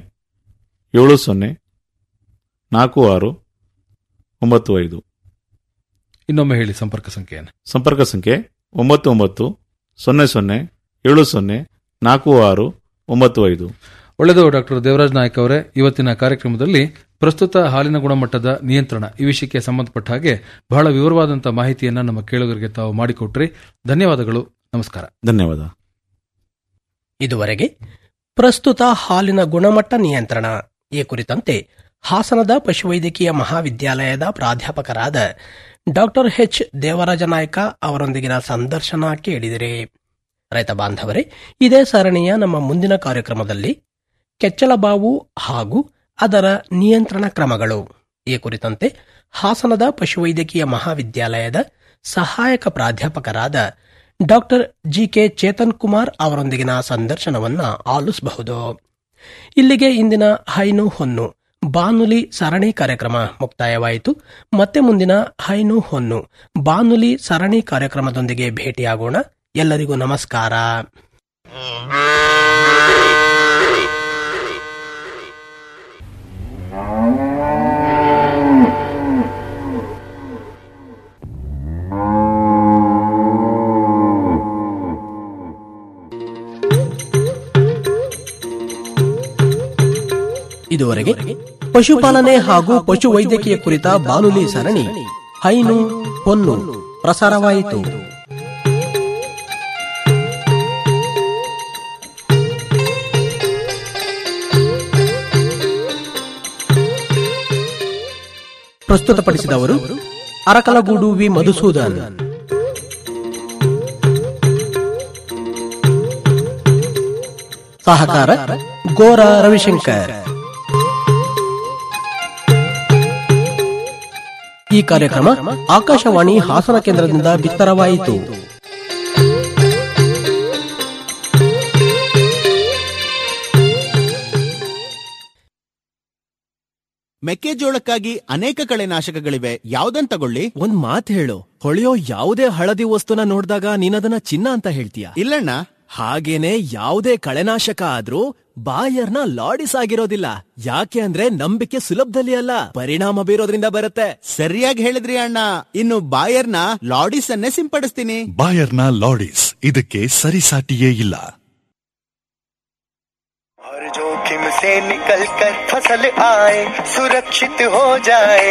ಏಳು ಸೊನ್ನೆ ನಾಲ್ಕು ಆರು ಒಂಬತ್ತು ಐದು ಇನ್ನೊಮ್ಮೆ ಹೇಳಿ ಸಂಪರ್ಕ ಸಂಖ್ಯೆಯನ್ನು ಸಂಪರ್ಕ ಸಂಖ್ಯೆ ಒಂಬತ್ತು ಒಂಬತ್ತು ಸೊನ್ನೆ ಸೊನ್ನೆ ಏಳು ಸೊನ್ನೆ ನಾಲ್ಕು ಆರು ಒಂಬತ್ತು ಐದು ಒಳ್ಳೆಯದು ಡಾಕ್ಟರ್ ದೇವರಾಜ್ ನಾಯ್ಕ ಅವರೇ ಇವತ್ತಿನ ಕಾರ್ಯಕ್ರಮದಲ್ಲಿ ಪ್ರಸ್ತುತ ಹಾಲಿನ ಗುಣಮಟ್ಟದ ನಿಯಂತ್ರಣ ಈ ವಿಷಯಕ್ಕೆ ಸಂಬಂಧಪಟ್ಟ ಹಾಗೆ ಬಹಳ ವಿವರವಾದಂತಹ ಮಾಹಿತಿಯನ್ನ ನಮ್ಮ ಕೇಳುಗರಿಗೆ ತಾವು ಮಾಡಿಕೊಟ್ರಿ ಧನ್ಯವಾದಗಳು ನಮಸ್ಕಾರ ಧನ್ಯವಾದ ಇದುವರೆಗೆ ಪ್ರಸ್ತುತ ಹಾಲಿನ ಗುಣಮಟ್ಟ ನಿಯಂತ್ರಣ ಈ ಕುರಿತಂತೆ ಹಾಸನದ ಪಶುವೈದ್ಯಕೀಯ ಮಹಾವಿದ್ಯಾಲಯದ ಪ್ರಾಧ್ಯಾಪಕರಾದ ಡಾಕ್ಟರ್ ಎಚ್ ದೇವರಾಜ ನಾಯ್ಕ ಅವರೊಂದಿಗಿನ ಸಂದರ್ಶನ ಕೇಳಿದಿರಿ ರೈತ ಬಾಂಧವರೇ ಇದೇ ಸರಣಿಯ ನಮ್ಮ ಮುಂದಿನ ಕಾರ್ಯಕ್ರಮದಲ್ಲಿ ಕೆಚ್ಚಲಬಾವು ಹಾಗೂ ಅದರ ನಿಯಂತ್ರಣ ಕ್ರಮಗಳು ಈ ಕುರಿತಂತೆ ಹಾಸನದ ಪಶುವೈದ್ಯಕೀಯ ಮಹಾವಿದ್ಯಾಲಯದ ಸಹಾಯಕ ಪ್ರಾಧ್ಯಾಪಕರಾದ ಡಾಕ್ಟರ್ ಜಿಕೆ ಚೇತನ್ ಕುಮಾರ್ ಅವರೊಂದಿಗಿನ ಸಂದರ್ಶನವನ್ನ ಆಲಿಸಬಹುದು ಇಲ್ಲಿಗೆ ಇಂದಿನ ಹೈನು ಹೊನ್ನು ಬಾನುಲಿ ಸರಣಿ ಕಾರ್ಯಕ್ರಮ ಮುಕ್ತಾಯವಾಯಿತು ಮತ್ತೆ ಮುಂದಿನ ಹೈನು ಹೊನ್ನು ಬಾನುಲಿ ಸರಣಿ ಕಾರ್ಯಕ್ರಮದೊಂದಿಗೆ ಭೇಟಿಯಾಗೋಣ ಎಲ್ಲರಿಗೂ ನಮಸ್ಕಾರ ಇದುವರೆಗೆ ಪಶುಪಾಲನೆ ಹಾಗೂ ಪಶುವೈದ್ಯಕೀಯ ಕುರಿತ ಬಾನುಲಿ ಸರಣಿ ಹೈನು ಹೊನ್ನು ಪ್ರಸಾರವಾಯಿತು ಪ್ರಸ್ತುತಪಡಿಸಿದವರು ಅರಕಲಗೂಡು ವಿ ಮಧುಸೂದನ್ ಸಹಕಾರ ಗೋರ ರವಿಶಂಕರ್ ಈ ಕಾರ್ಯಕ್ರಮ ಆಕಾಶವಾಣಿ ಹಾಸನ ಕೇಂದ್ರದಿಂದ ಬಿತ್ತರವಾಯಿತು ಮೆಕ್ಕೆಜೋಳಕ್ಕಾಗಿ ಅನೇಕ ಕಳೆನಾಶಕಗಳಿವೆ ಯಾವ್ದನ್ ತಗೊಳ್ಳಿ ಒಂದ್ ಮಾತ್ ಹೇಳು ಹೊಳೆಯೋ ಯಾವುದೇ ಹಳದಿ ವಸ್ತುನ ನೋಡಿದಾಗ ನೀನದನ್ನ ಚಿನ್ನ ಅಂತ ಹೇಳ್ತೀಯ ಇಲ್ಲಣ್ಣ ಹಾಗೇನೆ ಯಾವುದೇ ಕಳೆನಾಶಕ ಆದ್ರೂ ಬಾಯರ್ನ ಲಾಡಿಸ್ ಆಗಿರೋದಿಲ್ಲ ಯಾಕೆ ಅಂದ್ರೆ ನಂಬಿಕೆ ಸುಲಭದಲ್ಲಿ ಅಲ್ಲ ಪರಿಣಾಮ ಬೀರೋದ್ರಿಂದ ಬರುತ್ತೆ ಸರಿಯಾಗಿ ಹೇಳಿದ್ರಿ ಅಣ್ಣ ಇನ್ನು ಬಾಯರ್ನ ಲಾಡಿಸ್ ಅನ್ನೇ ಸಿಂಪಡಿಸ್ತೀನಿ ಬಾಯರ್ನ ಲಾಡಿಸ್ ಇದಕ್ಕೆ ಸರಿಸಾಟಿಯೇ ಇಲ್ಲ हर जोखिम से निकल कर फसल आए सुरक्षित हो जाए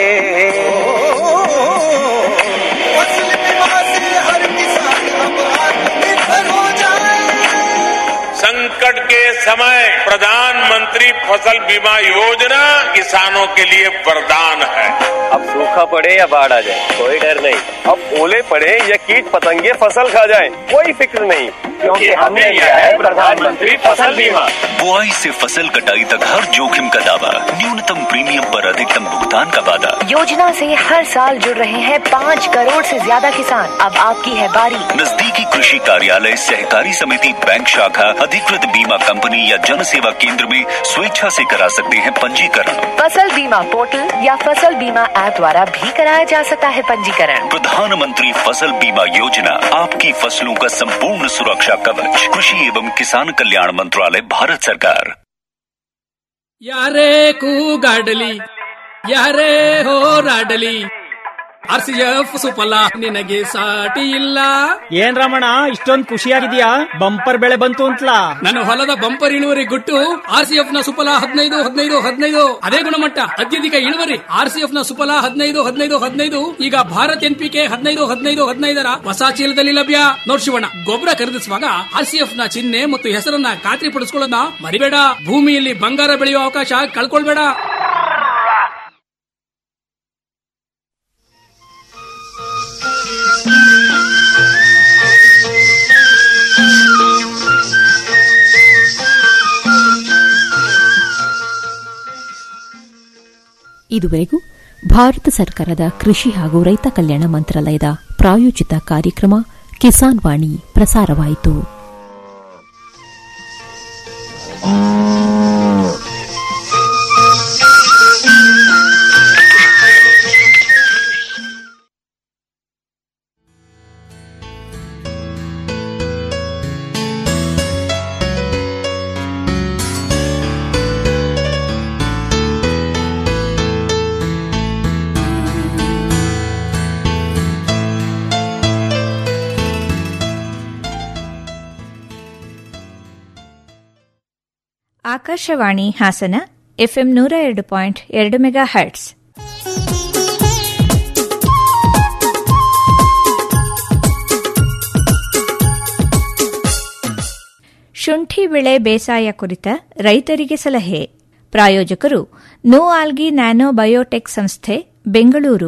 फसल बीमा से हर किसान अब आत्मनिर्भर हो जाए संकट के समय प्रधानमंत्री फसल बीमा योजना किसानों के लिए वरदान है अब सूखा पड़े या बाढ़ आ जाए कोई डर नहीं अब ओले पड़े या कीट पतंगे फसल खा जाए कोई फिक्र नहीं क्योंकि हमने लिया है प्रधानमंत्री फसल बीमा बुआई से फसल कटाई तक हर जोखिम का दावा न्यूनतम प्रीमियम पर अधिकतम भुगतान का वादा योजना से हर साल जुड़ रहे हैं पाँच करोड़ से ज्यादा किसान अब आपकी है बारी नजदीकी कृषि कार्यालय सहकारी समिति बैंक शाखा अधिकृत बीमा कंपनी या जन सेवा केंद्र में स्वेच्छा से करा सकते हैं पंजीकरण फसल बीमा पोर्टल या फसल बीमा ऐप द्वारा भी कराया जा सकता है पंजीकरण प्रधानमंत्री फसल बीमा योजना आपकी फसलों का संपूर्ण सुरक्षा कवच कृषि एवं किसान कल्याण मंत्रालय भारत सरकार ಯಾರೇ ಕೂಗಾಡಲಿ ಯಾರೇ ಹೋರಾಡಲಿ ಆರ್ ಸಿ ಎಫ್ ಸುಫಲ ನಿನಗೆ ಸಾಟಿ ಇಲ್ಲ ಏನ್ ರಮಣ ಇಷ್ಟೊಂದ್ ಖುಷಿಯಾಗಿದ್ಯಾ ಬಂಪರ್ ಬೆಳೆ ಬಂತು ಅಂತಲಾ ನನ್ನ ಹೊಲದ ಬಂಪರ್ ಇಳುವರಿ ಗುಟ್ಟು ಆರ್ ಸಿ ಎಫ್ ನ ಸುಫಲ ಹದಿನೈದು ಹದಿನೈದು ಹದಿನೈದು ಅದೇ ಗುಣಮಟ್ಟ ಅತ್ಯಧಿಕ ಇಳುವರಿ ಆರ್ ಸಿ ಎಫ್ ನ ಸುಫಲ ಹದಿನೈದು ಹದಿನೈದು ಹದಿನೈದು ಈಗ ಭಾರತ್ ಎನ್ ಪಿ ಕೆ ಹದಿನೈದು ಹದಿನೈದು ಹದಿನೈದರ ಹೊಸ ಚೀಲದಲ್ಲಿ ಲಭ್ಯ ನೋಡ್ ಶಿವಣ್ಣ ಗೊಬ್ಬರ ಖರೀದಿಸುವಾಗ ಆರ್ ಸಿ ಎಫ್ ನ ಚಿಹ್ನೆ ಮತ್ತು ಹೆಸರನ್ನ ಖಾತ್ರಿ ಪಡಿಸ್ಕೊಳ್ಳೋದನ್ನ ಮರಿಬೇಡ ಭೂಮಿಯಲ್ಲಿ ಬಂಗಾರ ಬೆಳೆಯುವ ಅವಕಾಶ ಕಳ್ಕೊಳ್ಬೇಡ ಇದುವರೆಗೂ ಭಾರತ ಸರ್ಕಾರದ ಕೃಷಿ ಹಾಗೂ ರೈತ ಕಲ್ಯಾಣ ಮಂತ್ರಾಲಯದ ಪ್ರಾಯೋಜಿತ ಕಾರ್ಯಕ್ರಮ ಕಿಸಾನ್ ವಾಣಿ ಪ್ರಸಾರವಾಯಿತು ಆಕಾಶವಾಣಿ ಹಾಸನ ಎಫ್ಎಂ ನೂರ ಎರಡು ಪಾಯಿಂಟ್ ಎರಡು ಮೆಗಾ ಹರ್ಟ್ಸ್ ಶುಂಠಿ ಬೆಳೆ ಬೇಸಾಯ ಕುರಿತ ರೈತರಿಗೆ ಸಲಹೆ ಪ್ರಾಯೋಜಕರು ನೋ ಆಲ್ಗಿ ನ್ಯಾನೋ ಬಯೋಟೆಕ್ ಸಂಸ್ಥೆ ಬೆಂಗಳೂರು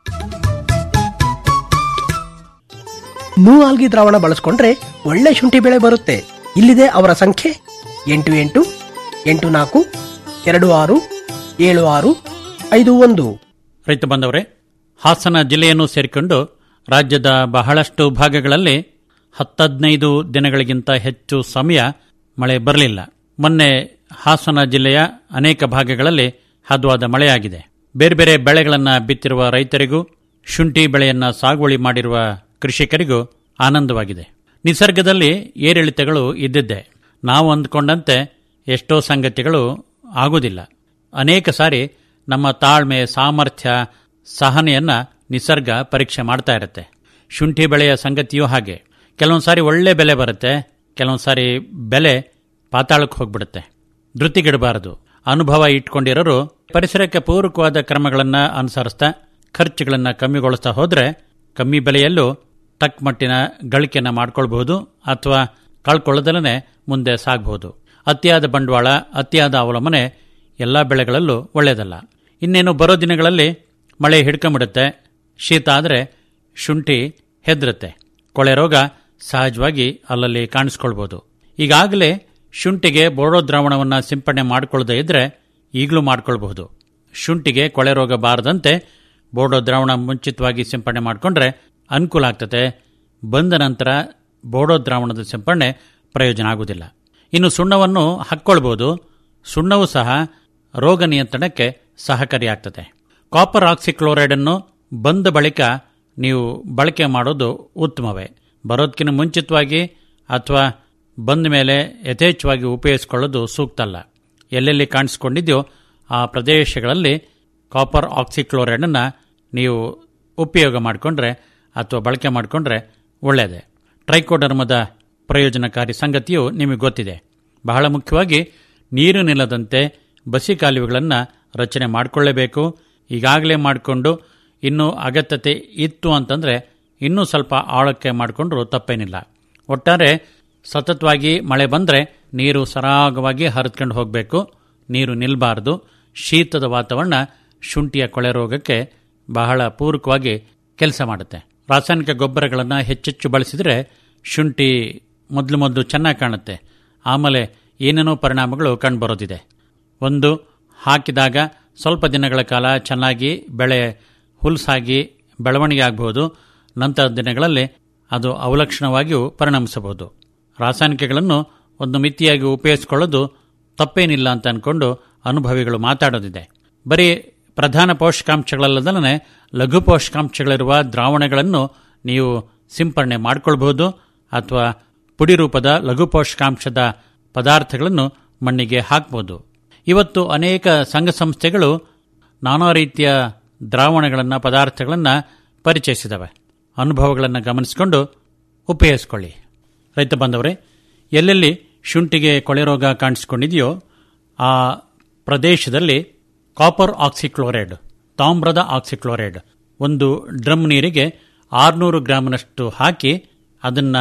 ನೂ ಆಲ್ಗಿ ದ್ರಾವಣ ಬಳಸ್ಕೊಂಡ್ರೆ ಒಳ್ಳೆ ಶುಂಠಿ ಬೆಳೆ ಬರುತ್ತೆ ಇಲ್ಲಿದೆ ಅವರ ಸಂಖ್ಯೆ ಎಂಟು ಎಂಟು ಎಂಟು ನಾಲ್ಕು ಎರಡು ಆರು ಏಳು ಆರು ಐದು ಒಂದು ರೈತ ಬಂದವರೇ ಹಾಸನ ಜಿಲ್ಲೆಯನ್ನು ಸೇರಿಕೊಂಡು ರಾಜ್ಯದ ಬಹಳಷ್ಟು ಭಾಗಗಳಲ್ಲಿ ಹತ್ತದನೈದು ದಿನಗಳಿಗಿಂತ ಹೆಚ್ಚು ಸಮಯ ಮಳೆ ಬರಲಿಲ್ಲ ಮೊನ್ನೆ ಹಾಸನ ಜಿಲ್ಲೆಯ ಅನೇಕ ಭಾಗಗಳಲ್ಲಿ ಹದವಾದ ಮಳೆಯಾಗಿದೆ ಬೇರೆ ಬೇರೆ ಬೆಳೆಗಳನ್ನು ಬಿತ್ತಿರುವ ರೈತರಿಗೂ ಶುಂಠಿ ಬೆಳೆಯನ್ನ ಸಾಗುವಳಿ ಮಾಡಿರುವ ಕೃಷಿಕರಿಗೂ ಆನಂದವಾಗಿದೆ ನಿಸರ್ಗದಲ್ಲಿ ಏರಿಳಿತಗಳು ಇದ್ದಿದ್ದೆ ನಾವು ಅಂದ್ಕೊಂಡಂತೆ ಎಷ್ಟೋ ಸಂಗತಿಗಳು ಆಗುವುದಿಲ್ಲ ಅನೇಕ ಸಾರಿ ನಮ್ಮ ತಾಳ್ಮೆ ಸಾಮರ್ಥ್ಯ ಸಹನೆಯನ್ನ ನಿಸರ್ಗ ಪರೀಕ್ಷೆ ಮಾಡ್ತಾ ಇರುತ್ತೆ ಶುಂಠಿ ಬೆಳೆಯ ಸಂಗತಿಯೂ ಹಾಗೆ ಕೆಲವೊಂದು ಸಾರಿ ಒಳ್ಳೆ ಬೆಲೆ ಬರುತ್ತೆ ಕೆಲವೊಂದು ಸಾರಿ ಬೆಲೆ ಪಾತಾಳಕ್ಕೆ ಹೋಗ್ಬಿಡುತ್ತೆ ಧೃತಿಗಿಡಬಾರದು ಅನುಭವ ಇಟ್ಕೊಂಡಿರೋರು ಪರಿಸರಕ್ಕೆ ಪೂರಕವಾದ ಕ್ರಮಗಳನ್ನು ಅನುಸರಿಸ್ತಾ ಖರ್ಚುಗಳನ್ನು ಕಮ್ಮಿಗೊಳಿಸ್ತಾ ಹೋದ್ರೆ ಕಮ್ಮಿ ಬೆಲೆಯಲ್ಲೂ ತಕ್ಕ ಮಟ್ಟಿನ ಗಳಿಕೆಯನ್ನು ಮಾಡ್ಕೊಳ್ಬಹುದು ಅಥವಾ ಕಳ್ಕೊಳ್ಳದಲ್ಲೇ ಮುಂದೆ ಸಾಗಬಹುದು ಅತಿಯಾದ ಬಂಡವಾಳ ಅತಿಯಾದ ಅವಲಂಬನೆ ಎಲ್ಲ ಬೆಳೆಗಳಲ್ಲೂ ಒಳ್ಳೆಯದಲ್ಲ ಇನ್ನೇನು ಬರೋ ದಿನಗಳಲ್ಲಿ ಮಳೆ ಹಿಡ್ಕೊಂಬಿಡುತ್ತೆ ಶೀತ ಆದರೆ ಶುಂಠಿ ಹೆದರುತ್ತೆ ಕೊಳೆ ರೋಗ ಸಹಜವಾಗಿ ಅಲ್ಲಲ್ಲಿ ಕಾಣಿಸ್ಕೊಳ್ಬೋದು ಈಗಾಗಲೇ ಶುಂಠಿಗೆ ಬೋಡೋ ದ್ರಾವಣವನ್ನು ಸಿಂಪಡಣೆ ಮಾಡಿಕೊಳ್ಳದೆ ಇದ್ರೆ ಈಗಲೂ ಮಾಡ್ಕೊಳ್ಬಹುದು ಶುಂಠಿಗೆ ಕೊಳೆ ರೋಗ ಬಾರದಂತೆ ಬೋಡೋ ದ್ರಾವಣ ಮುಂಚಿತವಾಗಿ ಸಿಂಪಡಣೆ ಮಾಡಿಕೊಂಡ್ರೆ ಅನುಕೂಲ ಆಗ್ತದೆ ಬಂದ ನಂತರ ಬೋಡೋ ದ್ರಾವಣದ ಸಿಂಪಡಣೆ ಪ್ರಯೋಜನ ಆಗುವುದಿಲ್ಲ ಇನ್ನು ಸುಣ್ಣವನ್ನು ಹಾಕ್ಕೊಳ್ಬೋದು ಸುಣ್ಣವು ಸಹ ರೋಗ ನಿಯಂತ್ರಣಕ್ಕೆ ಸಹಕಾರಿಯಾಗ್ತದೆ ಕಾಪರ್ ಆಕ್ಸಿಕ್ಲೋರೈಡ್ ಅನ್ನು ಬಂದ ಬಳಿಕ ನೀವು ಬಳಕೆ ಮಾಡೋದು ಉತ್ತಮವೇ ಬರೋದಕ್ಕಿಂತ ಮುಂಚಿತವಾಗಿ ಅಥವಾ ಬಂದ ಮೇಲೆ ಯಥೇಚ್ಛವಾಗಿ ಉಪಯೋಗಿಸಿಕೊಳ್ಳೋದು ಸೂಕ್ತ ಅಲ್ಲ ಎಲ್ಲೆಲ್ಲಿ ಕಾಣಿಸ್ಕೊಂಡಿದೆಯೋ ಆ ಪ್ರದೇಶಗಳಲ್ಲಿ ಕಾಪರ್ ಆಕ್ಸಿಕ್ಲೋರೈಡನ್ನು ನೀವು ಉಪಯೋಗ ಮಾಡಿಕೊಂಡ್ರೆ ಅಥವಾ ಬಳಕೆ ಮಾಡಿಕೊಂಡ್ರೆ ಒಳ್ಳೆಯದೇ ಟ್ರೈಕೋಡರ್ಮದ ಪ್ರಯೋಜನಕಾರಿ ಸಂಗತಿಯು ನಿಮಗೆ ಗೊತ್ತಿದೆ ಬಹಳ ಮುಖ್ಯವಾಗಿ ನೀರು ನಿಲ್ಲದಂತೆ ಬಸಿ ಕಾಲುವೆಗಳನ್ನು ರಚನೆ ಮಾಡಿಕೊಳ್ಳೇಬೇಕು ಈಗಾಗಲೇ ಮಾಡಿಕೊಂಡು ಇನ್ನೂ ಅಗತ್ಯತೆ ಇತ್ತು ಅಂತಂದರೆ ಇನ್ನೂ ಸ್ವಲ್ಪ ಆಳಕ್ಕೆ ಮಾಡಿಕೊಂಡ್ರೂ ತಪ್ಪೇನಿಲ್ಲ ಒಟ್ಟಾರೆ ಸತತವಾಗಿ ಮಳೆ ಬಂದರೆ ನೀರು ಸರಾಗವಾಗಿ ಹರಿದ್ಕೊಂಡು ಹೋಗಬೇಕು ನೀರು ನಿಲ್ಲಬಾರ್ದು ಶೀತದ ವಾತಾವರಣ ಶುಂಠಿಯ ಕೊಳೆ ರೋಗಕ್ಕೆ ಬಹಳ ಪೂರಕವಾಗಿ ಕೆಲಸ ಮಾಡುತ್ತೆ ರಾಸಾಯನಿಕ ಗೊಬ್ಬರಗಳನ್ನು ಹೆಚ್ಚೆಚ್ಚು ಬಳಸಿದರೆ ಶುಂಠಿ ಮೊದಲು ಮೊದಲು ಚೆನ್ನಾಗಿ ಕಾಣುತ್ತೆ ಆಮೇಲೆ ಏನೇನೋ ಪರಿಣಾಮಗಳು ಕಂಡುಬರೋದಿದೆ ಒಂದು ಹಾಕಿದಾಗ ಸ್ವಲ್ಪ ದಿನಗಳ ಕಾಲ ಚೆನ್ನಾಗಿ ಬೆಳೆ ಹುಲ್ಸಾಗಿ ಬೆಳವಣಿಗೆ ಆಗಬಹುದು ನಂತರದ ದಿನಗಳಲ್ಲಿ ಅದು ಅವಲಕ್ಷಣವಾಗಿಯೂ ಪರಿಣಮಿಸಬಹುದು ರಾಸಾಯನಿಕಗಳನ್ನು ಒಂದು ಮಿತಿಯಾಗಿ ಉಪಯೋಗಿಸಿಕೊಳ್ಳೋದು ತಪ್ಪೇನಿಲ್ಲ ಅಂತ ಅಂದ್ಕೊಂಡು ಅನುಭವಿಗಳು ಮಾತಾಡೋದಿದೆ ಬರೀ ಪ್ರಧಾನ ಪೋಷಕಾಂಶಗಳಲ್ಲದಲ್ಲೇ ಲಘು ಪೋಷಕಾಂಶಗಳಿರುವ ದ್ರಾವಣಗಳನ್ನು ನೀವು ಸಿಂಪರಣೆ ಮಾಡಿಕೊಳ್ಬಹುದು ಅಥವಾ ಪುಡಿ ರೂಪದ ಲಘು ಪೋಷಕಾಂಶದ ಪದಾರ್ಥಗಳನ್ನು ಮಣ್ಣಿಗೆ ಹಾಕಬಹುದು ಇವತ್ತು ಅನೇಕ ಸಂಘ ಸಂಸ್ಥೆಗಳು ನಾನಾ ರೀತಿಯ ದ್ರಾವಣಗಳನ್ನು ಪದಾರ್ಥಗಳನ್ನು ಪರಿಚಯಿಸಿದವೆ ಅನುಭವಗಳನ್ನು ಗಮನಿಸಿಕೊಂಡು ಉಪಯೋಗಿಸ್ಕೊಳ್ಳಿ ರೈತ ಬಾಂಧವರೇ ಎಲ್ಲೆಲ್ಲಿ ಶುಂಠಿಗೆ ಕೊಳೆ ರೋಗ ಕಾಣಿಸಿಕೊಂಡಿದೆಯೋ ಆ ಪ್ರದೇಶದಲ್ಲಿ ಕಾಪರ್ ಆಕ್ಸಿಕ್ಲೋರೈಡ್ ತಾಮ್ರದ ಆಕ್ಸಿಕ್ಲೋರೈಡ್ ಒಂದು ಡ್ರಮ್ ನೀರಿಗೆ ಆರುನೂರು ಗ್ರಾಮ್ನಷ್ಟು ಹಾಕಿ ಅದನ್ನು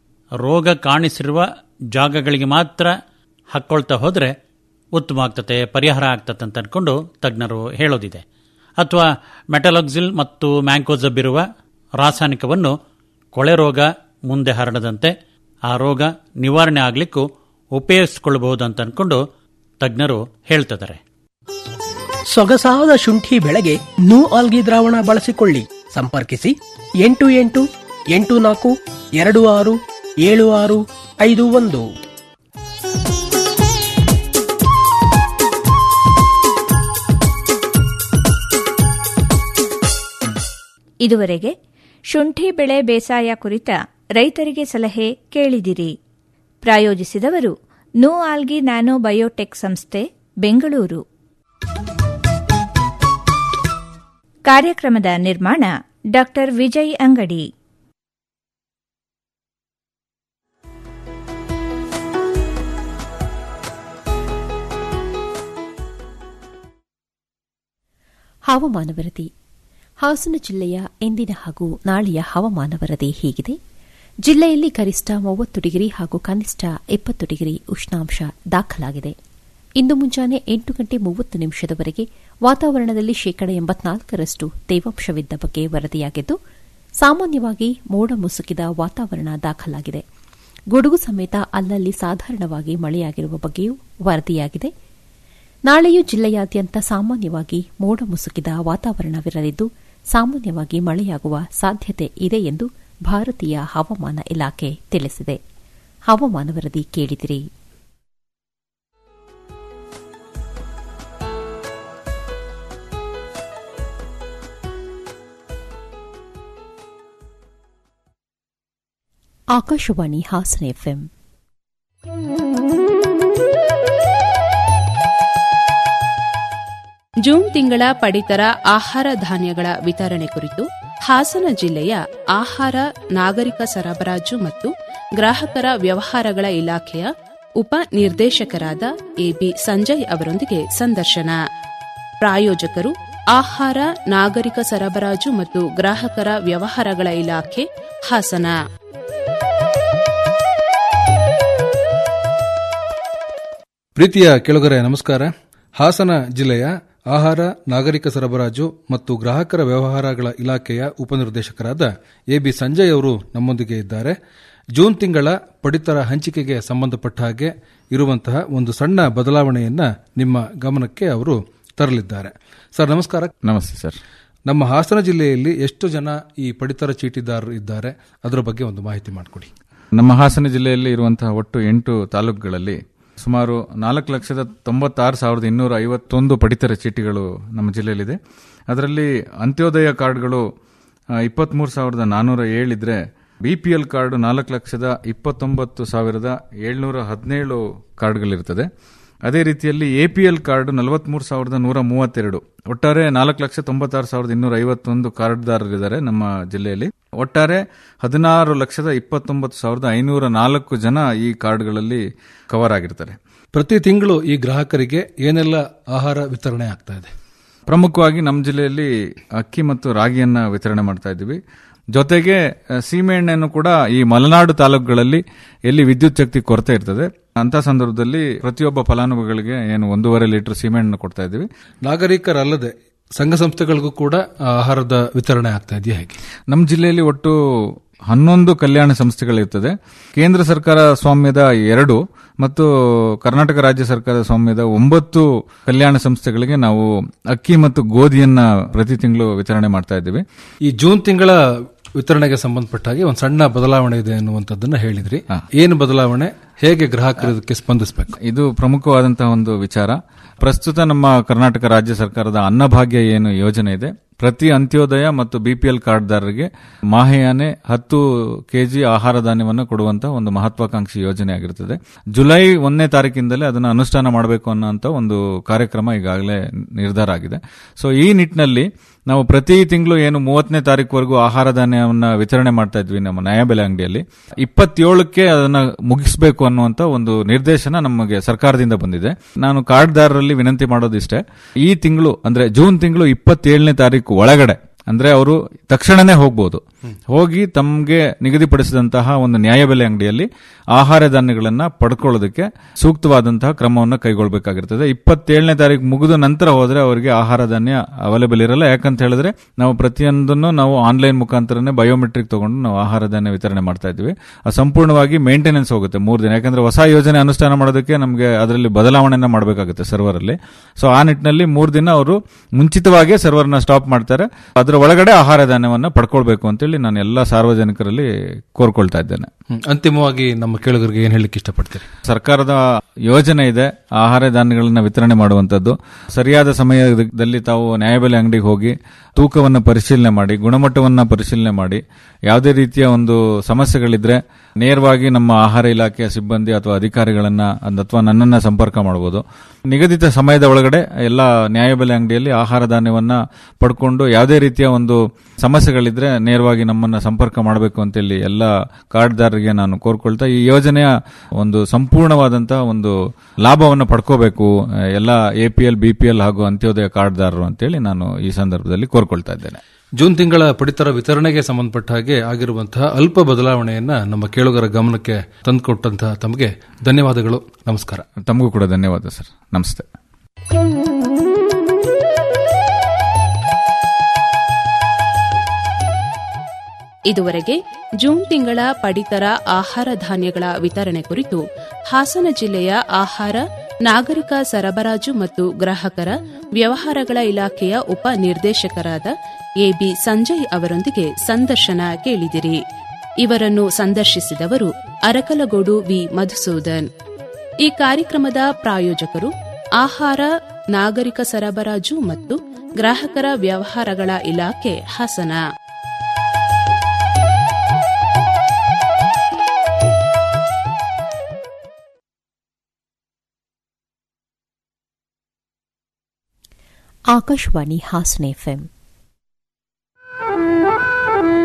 ರೋಗ ಕಾಣಿಸಿರುವ ಜಾಗಗಳಿಗೆ ಮಾತ್ರ ಹಾಕ್ಕೊಳ್ತಾ ಹೋದರೆ ಉತ್ತಮ ಆಗ್ತತೆ ಪರಿಹಾರ ಆಗ್ತತೆ ಅಂತ ಅಂದ್ಕೊಂಡು ತಜ್ಞರು ಹೇಳೋದಿದೆ ಅಥವಾ ಮೆಟಲಾಕ್ಸಿಲ್ ಮತ್ತು ಮ್ಯಾಂಕೋಸಬ್ ಇರುವ ರಾಸಾಯನಿಕವನ್ನು ಕೊಳೆ ರೋಗ ಮುಂದೆ ಹರಡದಂತೆ ಆ ರೋಗ ನಿವಾರಣೆ ಆಗಲಿಕ್ಕೂ ಉಪಯೋಗಿಸಿಕೊಳ್ಳಬಹುದು ಅಂತ ಅಂದ್ಕೊಂಡು ತಜ್ಞರು ಹೇಳ್ತಿದ್ದಾರೆ ಸೊಗಸಾದ ಶುಂಠಿ ಬೆಳೆಗೆ ನೂ ಆಲ್ಗಿ ದ್ರಾವಣ ಬಳಸಿಕೊಳ್ಳಿ ಸಂಪರ್ಕಿಸಿ ಎಂಟು ಎಂಟು ಎಂಟು ನಾಲ್ಕು ಎರಡು ಆರು ಏಳು ಆರು ಐದು ಒಂದು ಇದುವರೆಗೆ ಶುಂಠಿ ಬೆಳೆ ಬೇಸಾಯ ಕುರಿತ ರೈತರಿಗೆ ಸಲಹೆ ಕೇಳಿದಿರಿ ಪ್ರಾಯೋಜಿಸಿದವರು ನೋ ಆಲ್ಗಿ ನ್ಯಾನೋ ಬಯೋಟೆಕ್ ಸಂಸ್ಥೆ ಬೆಂಗಳೂರು ಕಾರ್ಯಕ್ರಮದ ನಿರ್ಮಾಣ ಡಾ ವಿಜಯ್ ಅಂಗಡಿ ಹವಾಮಾನ ವರದಿ ಹಾಸನ ಜಿಲ್ಲೆಯ ಇಂದಿನ ಹಾಗೂ ನಾಳೆಯ ಹವಾಮಾನ ವರದಿ ಹೀಗಿದೆ ಜಿಲ್ಲೆಯಲ್ಲಿ ಗರಿಷ್ಠ ಮೂವತ್ತು ಡಿಗ್ರಿ ಹಾಗೂ ಕನಿಷ್ಠ ಇಪ್ಪತ್ತು ಡಿಗ್ರಿ ಉಷ್ಣಾಂಶ ದಾಖಲಾಗಿದೆ ಇಂದು ಮುಂಜಾನೆ ಎಂಟು ಗಂಟೆ ಮೂವತ್ತು ನಿಮಿಷದವರೆಗೆ ವಾತಾವರಣದಲ್ಲಿ ಶೇಕಡ ಎಂಬತ್ನಾಲ್ಕರಷ್ಟು ತೇವಾಂಶವಿದ್ದ ಬಗ್ಗೆ ವರದಿಯಾಗಿದ್ದು ಸಾಮಾನ್ಯವಾಗಿ ಮೋಡ ಮುಸುಕಿದ ವಾತಾವರಣ ದಾಖಲಾಗಿದೆ ಗುಡುಗು ಸಮೇತ ಅಲ್ಲಲ್ಲಿ ಸಾಧಾರಣವಾಗಿ ಮಳೆಯಾಗಿರುವ ಬಗ್ಗೆಯೂ ವರದಿಯಾಗಿದೆ ನಾಳೆಯೂ ಜಿಲ್ಲೆಯಾದ್ಯಂತ ಸಾಮಾನ್ಯವಾಗಿ ಮೋಡ ಮುಸುಕಿದ ವಾತಾವರಣವಿರಲಿದ್ದು ಸಾಮಾನ್ಯವಾಗಿ ಮಳೆಯಾಗುವ ಸಾಧ್ಯತೆ ಇದೆ ಎಂದು ಭಾರತೀಯ ಹವಾಮಾನ ಇಲಾಖೆ ತಿಳಿಸಿದೆ ಹವಾಮಾನ ವರದಿ ಕೇಳಿದಿರಿ ಆಕಾಶವಾಣಿ ಹಾಸನ ಎಫ್ಎಂ ಜೂನ್ ತಿಂಗಳ ಪಡಿತರ ಆಹಾರ ಧಾನ್ಯಗಳ ವಿತರಣೆ ಕುರಿತು ಹಾಸನ ಜಿಲ್ಲೆಯ ಆಹಾರ ನಾಗರಿಕ ಸರಬರಾಜು ಮತ್ತು ಗ್ರಾಹಕರ ವ್ಯವಹಾರಗಳ ಇಲಾಖೆಯ ಉಪ ನಿರ್ದೇಶಕರಾದ ಎಬಿ ಸಂಜಯ್ ಅವರೊಂದಿಗೆ ಸಂದರ್ಶನ ಪ್ರಾಯೋಜಕರು ಆಹಾರ ನಾಗರಿಕ ಸರಬರಾಜು ಮತ್ತು ಗ್ರಾಹಕರ ವ್ಯವಹಾರಗಳ ಇಲಾಖೆ ಹಾಸನ ಪ್ರೀತಿಯ ಕೆಳಗರೆ ನಮಸ್ಕಾರ ಹಾಸನ ಜಿಲ್ಲೆಯ ಆಹಾರ ನಾಗರಿಕ ಸರಬರಾಜು ಮತ್ತು ಗ್ರಾಹಕರ ವ್ಯವಹಾರಗಳ ಇಲಾಖೆಯ ಉಪನಿರ್ದೇಶಕರಾದ ಎಬಿ ಸಂಜಯ್ ಅವರು ನಮ್ಮೊಂದಿಗೆ ಇದ್ದಾರೆ ಜೂನ್ ತಿಂಗಳ ಪಡಿತರ ಹಂಚಿಕೆಗೆ ಸಂಬಂಧಪಟ್ಟ ಹಾಗೆ ಇರುವಂತಹ ಒಂದು ಸಣ್ಣ ಬದಲಾವಣೆಯನ್ನ ನಿಮ್ಮ ಗಮನಕ್ಕೆ ಅವರು ತರಲಿದ್ದಾರೆ ಸರ್ ನಮಸ್ಕಾರ ನಮಸ್ತೆ ಸರ್ ನಮ್ಮ ಹಾಸನ ಜಿಲ್ಲೆಯಲ್ಲಿ ಎಷ್ಟು ಜನ ಈ ಪಡಿತರ ಚೀಟಿದಾರರು ಇದ್ದಾರೆ ಅದರ ಬಗ್ಗೆ ಒಂದು ಮಾಹಿತಿ ಮಾಡಿಕೊಡಿ ನಮ್ಮ ಹಾಸನ ಜಿಲ್ಲೆಯಲ್ಲಿ ಇರುವಂತಹ ಒಟ್ಟು ಎಂಟು ತಾಲೂಕುಗಳಲ್ಲಿ ಸುಮಾರು ನಾಲ್ಕು ಲಕ್ಷದ ತೊಂಬತ್ತಾರು ಸಾವಿರದ ಇನ್ನೂರ ಐವತ್ತೊಂದು ಪಡಿತರ ಚೀಟಿಗಳು ನಮ್ಮ ಜಿಲ್ಲೆಯಲ್ಲಿದೆ ಅದರಲ್ಲಿ ಅಂತ್ಯೋದಯ ಕಾರ್ಡ್ಗಳು ಇಪ್ಪತ್ತ್ಮೂರು ಸಾವಿರದ ನಾನ್ನೂರ ಏಳಿದ್ರೆ ಬಿ ಪಿ ಎಲ್ ಕಾರ್ಡ್ ನಾಲ್ಕು ಲಕ್ಷದ ಇಪ್ಪತ್ತೊಂಬತ್ತು ಸಾವಿರದ ಏಳ್ನೂರ ಹದಿನೇಳು ಕಾರ್ಡ್ಗಳಿರ್ತದೆ ಅದೇ ರೀತಿಯಲ್ಲಿ ಎ ಪಿ ಎಲ್ ಕಾರ್ಡ್ ನಲವತ್ಮೂರು ಸಾವಿರದ ನೂರ ಮೂವತ್ತೆರಡು ಒಟ್ಟಾರೆ ನಾಲ್ಕು ಲಕ್ಷ ತೊಂಬತ್ತಾರು ಸಾವಿರದ ಇನ್ನೂರ ಐವತ್ತೊಂದು ಕಾರ್ಡ್ದಾರರಿದ್ದಾರೆ ನಮ್ಮ ಜಿಲ್ಲೆಯಲ್ಲಿ ಒಟ್ಟಾರೆ ಹದಿನಾರು ಲಕ್ಷದ ಇಪ್ಪತ್ತೊಂಬತ್ತು ಸಾವಿರದ ಐನೂರ ನಾಲ್ಕು ಜನ ಈ ಕಾರ್ಡ್ಗಳಲ್ಲಿ ಕವರ್ ಆಗಿರ್ತಾರೆ ಪ್ರತಿ ತಿಂಗಳು ಈ ಗ್ರಾಹಕರಿಗೆ ಏನೆಲ್ಲ ಆಹಾರ ವಿತರಣೆ ಆಗ್ತಾ ಇದೆ ಪ್ರಮುಖವಾಗಿ ನಮ್ಮ ಜಿಲ್ಲೆಯಲ್ಲಿ ಅಕ್ಕಿ ಮತ್ತು ರಾಗಿಯನ್ನ ವಿತರಣೆ ಮಾಡ್ತಾ ಇದ್ದೀವಿ ಜೊತೆಗೆ ಸೀಮೆಎಣ್ಣೆಯನ್ನು ಕೂಡ ಈ ಮಲೆನಾಡು ತಾಲೂಕುಗಳಲ್ಲಿ ಎಲ್ಲಿ ವಿದ್ಯುತ್ ಶಕ್ತಿ ಕೊರತೆ ಇರ್ತದೆ ಅಂತ ಸಂದರ್ಭದಲ್ಲಿ ಪ್ರತಿಯೊಬ್ಬ ಫಲಾನುಭವಿಗಳಿಗೆ ಏನು ಒಂದೂವರೆ ಲೀಟರ್ ಸೀಮೆಎಣ್ಣೆ ಕೊಡ್ತಾ ಇದ್ದೀವಿ ನಾಗರಿಕರಲ್ಲದೆ ಸಂಘ ಸಂಸ್ಥೆಗಳಿಗೂ ಕೂಡ ಆಹಾರದ ವಿತರಣೆ ಆಗ್ತಾ ಇದೆಯಾ ಹೇಗೆ ನಮ್ಮ ಜಿಲ್ಲೆಯಲ್ಲಿ ಒಟ್ಟು ಹನ್ನೊಂದು ಕಲ್ಯಾಣ ಸಂಸ್ಥೆಗಳಿರ್ತದೆ ಕೇಂದ್ರ ಸರ್ಕಾರ ಸ್ವಾಮ್ಯದ ಎರಡು ಮತ್ತು ಕರ್ನಾಟಕ ರಾಜ್ಯ ಸರ್ಕಾರ ಸ್ವಾಮ್ಯದ ಒಂಬತ್ತು ಕಲ್ಯಾಣ ಸಂಸ್ಥೆಗಳಿಗೆ ನಾವು ಅಕ್ಕಿ ಮತ್ತು ಗೋಧಿಯನ್ನ ಪ್ರತಿ ತಿಂಗಳು ವಿತರಣೆ ಮಾಡ್ತಾ ಇದ್ದೀವಿ ಈ ಜೂನ್ ತಿಂಗಳ ವಿತರಣೆಗೆ ಸಂಬಂಧಪಟ್ಟ ಹಾಗೆ ಒಂದು ಸಣ್ಣ ಬದಲಾವಣೆ ಇದೆ ಅನ್ನುವಂಥದ್ದನ್ನ ಹೇಳಿದ್ರಿ ಏನು ಬದಲಾವಣೆ ಹೇಗೆ ಗ್ರಾಹಕರು ಇದಕ್ಕೆ ಸ್ಪಂದಿಸಬೇಕು ಇದು ಪ್ರಮುಖವಾದಂತಹ ಒಂದು ವಿಚಾರ ಪ್ರಸ್ತುತ ನಮ್ಮ ಕರ್ನಾಟಕ ರಾಜ್ಯ ಸರ್ಕಾರದ ಅನ್ನಭಾಗ್ಯ ಏನು ಯೋಜನೆ ಇದೆ ಪ್ರತಿ ಅಂತ್ಯೋದಯ ಮತ್ತು ಬಿಪಿಎಲ್ ಕಾರ್ಡ್ದಾರರಿಗೆ ಮಾಹೆಯಾನೆ ಹತ್ತು ಕೆಜಿ ಆಹಾರ ಧಾನ್ಯವನ್ನು ಕೊಡುವಂತಹ ಒಂದು ಮಹತ್ವಾಕಾಂಕ್ಷಿ ಯೋಜನೆ ಆಗಿರುತ್ತದೆ ಜುಲೈ ಒಂದನೇ ತಾರೀಕಿಂದಲೇ ಅದನ್ನು ಅನುಷ್ಠಾನ ಮಾಡಬೇಕು ಅನ್ನೋಂಥ ಒಂದು ಕಾರ್ಯಕ್ರಮ ಈಗಾಗಲೇ ನಿರ್ಧಾರ ಆಗಿದೆ ಸೊ ಈ ನಿಟ್ಟಿನಲ್ಲಿ ನಾವು ಪ್ರತಿ ತಿಂಗಳು ಏನು ಮೂವತ್ತನೇ ತಾರೀಕುವರೆಗೂ ಆಹಾರ ಧಾನ್ಯವನ್ನು ವಿತರಣೆ ಮಾಡ್ತಾ ಇದ್ವಿ ನಮ್ಮ ನ್ಯಾಯಬೆಲೆ ಅಂಗಡಿಯಲ್ಲಿ ಇಪ್ಪತ್ತೇಳಕ್ಕೆ ಅದನ್ನ ಮುಗಿಸಬೇಕು ಅನ್ನುವಂತ ಒಂದು ನಿರ್ದೇಶನ ನಮಗೆ ಸರ್ಕಾರದಿಂದ ಬಂದಿದೆ ನಾನು ಕಾರ್ಡ್ದಾರರಲ್ಲಿ ವಿನಂತಿ ಮಾಡೋದಿಷ್ಟೇ ಈ ತಿಂಗಳು ಅಂದ್ರೆ ಜೂನ್ ತಿಂಗಳು ಇಪ್ಪತ್ತೇಳನೇ ತಾರೀಕು ಒಳಗಡೆ ಅಂದ್ರೆ ಅವರು ತಕ್ಷಣನೇ ಹೋಗ್ಬೋದು ಹೋಗಿ ತಮಗೆ ನಿಗದಿಪಡಿಸಿದಂತಹ ಒಂದು ನ್ಯಾಯಬೆಲೆ ಅಂಗಡಿಯಲ್ಲಿ ಆಹಾರ ಧಾನ್ಯಗಳನ್ನ ಪಡ್ಕೊಳ್ಳೋದಕ್ಕೆ ಸೂಕ್ತವಾದಂತಹ ಕ್ರಮವನ್ನು ಕೈಗೊಳ್ಳಬೇಕಾಗಿರ್ತದೆ ಇಪ್ಪತ್ತೇಳನೇ ತಾರೀಕು ಮುಗಿದ ನಂತರ ಹೋದ್ರೆ ಅವರಿಗೆ ಆಹಾರ ಧಾನ್ಯ ಅವೈಲೇಬಲ್ ಇರಲ್ಲ ಯಾಕಂತ ಹೇಳಿದ್ರೆ ನಾವು ಪ್ರತಿಯೊಂದನ್ನು ನಾವು ಆನ್ಲೈನ್ ಮುಖಾಂತರನೇ ಬಯೋಮೆಟ್ರಿಕ್ ತಗೊಂಡು ನಾವು ಆಹಾರ ಧಾನ್ಯ ವಿತರಣೆ ಮಾಡ್ತಾ ಇದ್ವಿ ಅದು ಸಂಪೂರ್ಣವಾಗಿ ಮೇಂಟೆನೆನ್ಸ್ ಹೋಗುತ್ತೆ ಮೂರು ದಿನ ಯಾಕಂದ್ರೆ ಹೊಸ ಯೋಜನೆ ಅನುಷ್ಠಾನ ಮಾಡೋದಕ್ಕೆ ನಮಗೆ ಅದರಲ್ಲಿ ಬದಲಾವಣೆಯನ್ನ ಮಾಡಬೇಕಾಗುತ್ತೆ ಸರ್ವರ್ ಅಲ್ಲಿ ಸೊ ಆ ನಿಟ್ಟಿನಲ್ಲಿ ಮೂರು ದಿನ ಅವರು ಮುಂಚಿತವಾಗಿ ಸರ್ವರ್ನ ಸ್ಟಾಪ್ ಮಾಡ್ತಾರೆ ಅದರ ಒಳಗಡೆ ಆಹಾರ ಧಾನ್ಯವನ್ನ ಪಡ್ಕೊಳ್ಬೇಕು ಅಂತೇಳಿ ನಾನು ಎಲ್ಲ ಸಾರ್ವಜನಿಕರಲ್ಲಿ ಕೋರ್ಕೊಳ್ತಾ ಇದ್ದೇನೆ ಅಂತಿಮವಾಗಿ ನಮ್ಮ ಕೇಳುಗರಿಗೆ ಏನ್ ಹೇಳಲಿಕ್ಕೆ ಇಷ್ಟಪಡ್ತೀರಿ ಸರ್ಕಾರದ ಯೋಜನೆ ಇದೆ ಆಹಾರ ಧಾನ್ಯಗಳನ್ನ ವಿತರಣೆ ಮಾಡುವಂತದ್ದು ಸರಿಯಾದ ಸಮಯದಲ್ಲಿ ತಾವು ನ್ಯಾಯಬೆಲೆ ಅಂಗಡಿಗೆ ಹೋಗಿ ತೂಕವನ್ನು ಪರಿಶೀಲನೆ ಮಾಡಿ ಗುಣಮಟ್ಟವನ್ನ ಪರಿಶೀಲನೆ ಮಾಡಿ ಯಾವುದೇ ರೀತಿಯ ಒಂದು ಸಮಸ್ಯೆಗಳಿದ್ರೆ ನೇರವಾಗಿ ನಮ್ಮ ಆಹಾರ ಇಲಾಖೆಯ ಸಿಬ್ಬಂದಿ ಅಥವಾ ಅಧಿಕಾರಿಗಳನ್ನ ಅಥವಾ ನನ್ನನ್ನ ಸಂಪರ್ಕ ಮಾಡಬಹುದು ನಿಗದಿತ ಸಮಯದ ಒಳಗಡೆ ಎಲ್ಲ ನ್ಯಾಯಬೆಲೆ ಅಂಗಡಿಯಲ್ಲಿ ಆಹಾರ ಧಾನ್ಯವನ್ನ ಪಡ್ಕೊಂಡು ಯಾವುದೇ ರೀತಿಯ ಒಂದು ಸಮಸ್ಯೆಗಳಿದ್ರೆ ನೇರವಾಗಿ ನಮ್ಮನ್ನ ಸಂಪರ್ಕ ಮಾಡಬೇಕು ಅಂತೇಳಿ ಎಲ್ಲ ಕಾರ್ಡ್ದಾರರಿಗೆ ನಾನು ಕೋರ್ಕೊಳ್ತಾ ಈ ಯೋಜನೆಯ ಒಂದು ಸಂಪೂರ್ಣವಾದಂತಹ ಒಂದು ಲಾಭವನ್ನು ಪಡ್ಕೋಬೇಕು ಎಲ್ಲ ಎಪಿಎಲ್ ಬಿಪಿಎಲ್ ಹಾಗೂ ಅಂತ್ಯೋದಯ ಕಾರ್ಡ್ದಾರರು ಅಂತೇಳಿ ನಾನು ಈ ಸಂದರ್ಭದಲ್ಲಿ ಕೋರ್ಕೊಳ್ತಾ ಇದ್ದೇನೆ ಜೂನ್ ತಿಂಗಳ ಪಡಿತರ ವಿತರಣೆಗೆ ಸಂಬಂಧಪಟ್ಟ ಹಾಗೆ ಆಗಿರುವಂತಹ ಅಲ್ಪ ಬದಲಾವಣೆಯನ್ನ ನಮ್ಮ ಕೇಳುಗರ ಗಮನಕ್ಕೆ ತಂದುಕೊಟ್ಟಂತಹ ತಮಗೆ ಧನ್ಯವಾದಗಳು ನಮಸ್ಕಾರ ತಮಗೂ ಕೂಡ ಧನ್ಯವಾದ ಸರ್ ನಮಸ್ತೆ ಇದುವರೆಗೆ ಜೂನ್ ತಿಂಗಳ ಪಡಿತರ ಆಹಾರ ಧಾನ್ಯಗಳ ವಿತರಣೆ ಕುರಿತು ಹಾಸನ ಜಿಲ್ಲೆಯ ಆಹಾರ ನಾಗರಿಕ ಸರಬರಾಜು ಮತ್ತು ಗ್ರಾಹಕರ ವ್ಯವಹಾರಗಳ ಇಲಾಖೆಯ ಉಪ ನಿರ್ದೇಶಕರಾದ ಎಬಿ ಸಂಜಯ್ ಅವರೊಂದಿಗೆ ಸಂದರ್ಶನ ಕೇಳಿದಿರಿ ಇವರನ್ನು ಸಂದರ್ಶಿಸಿದವರು ಅರಕಲಗೋಡು ವಿ ಮಧುಸೂದನ್ ಈ ಕಾರ್ಯಕ್ರಮದ ಪ್ರಾಯೋಜಕರು ಆಹಾರ ನಾಗರಿಕ ಸರಬರಾಜು ಮತ್ತು ಗ್ರಾಹಕರ ವ್ಯವಹಾರಗಳ ಇಲಾಖೆ ಹಾಸನ ಆಕಾಶವಾಣಿ ಹಾಸನ ಎಫ್ಎಂ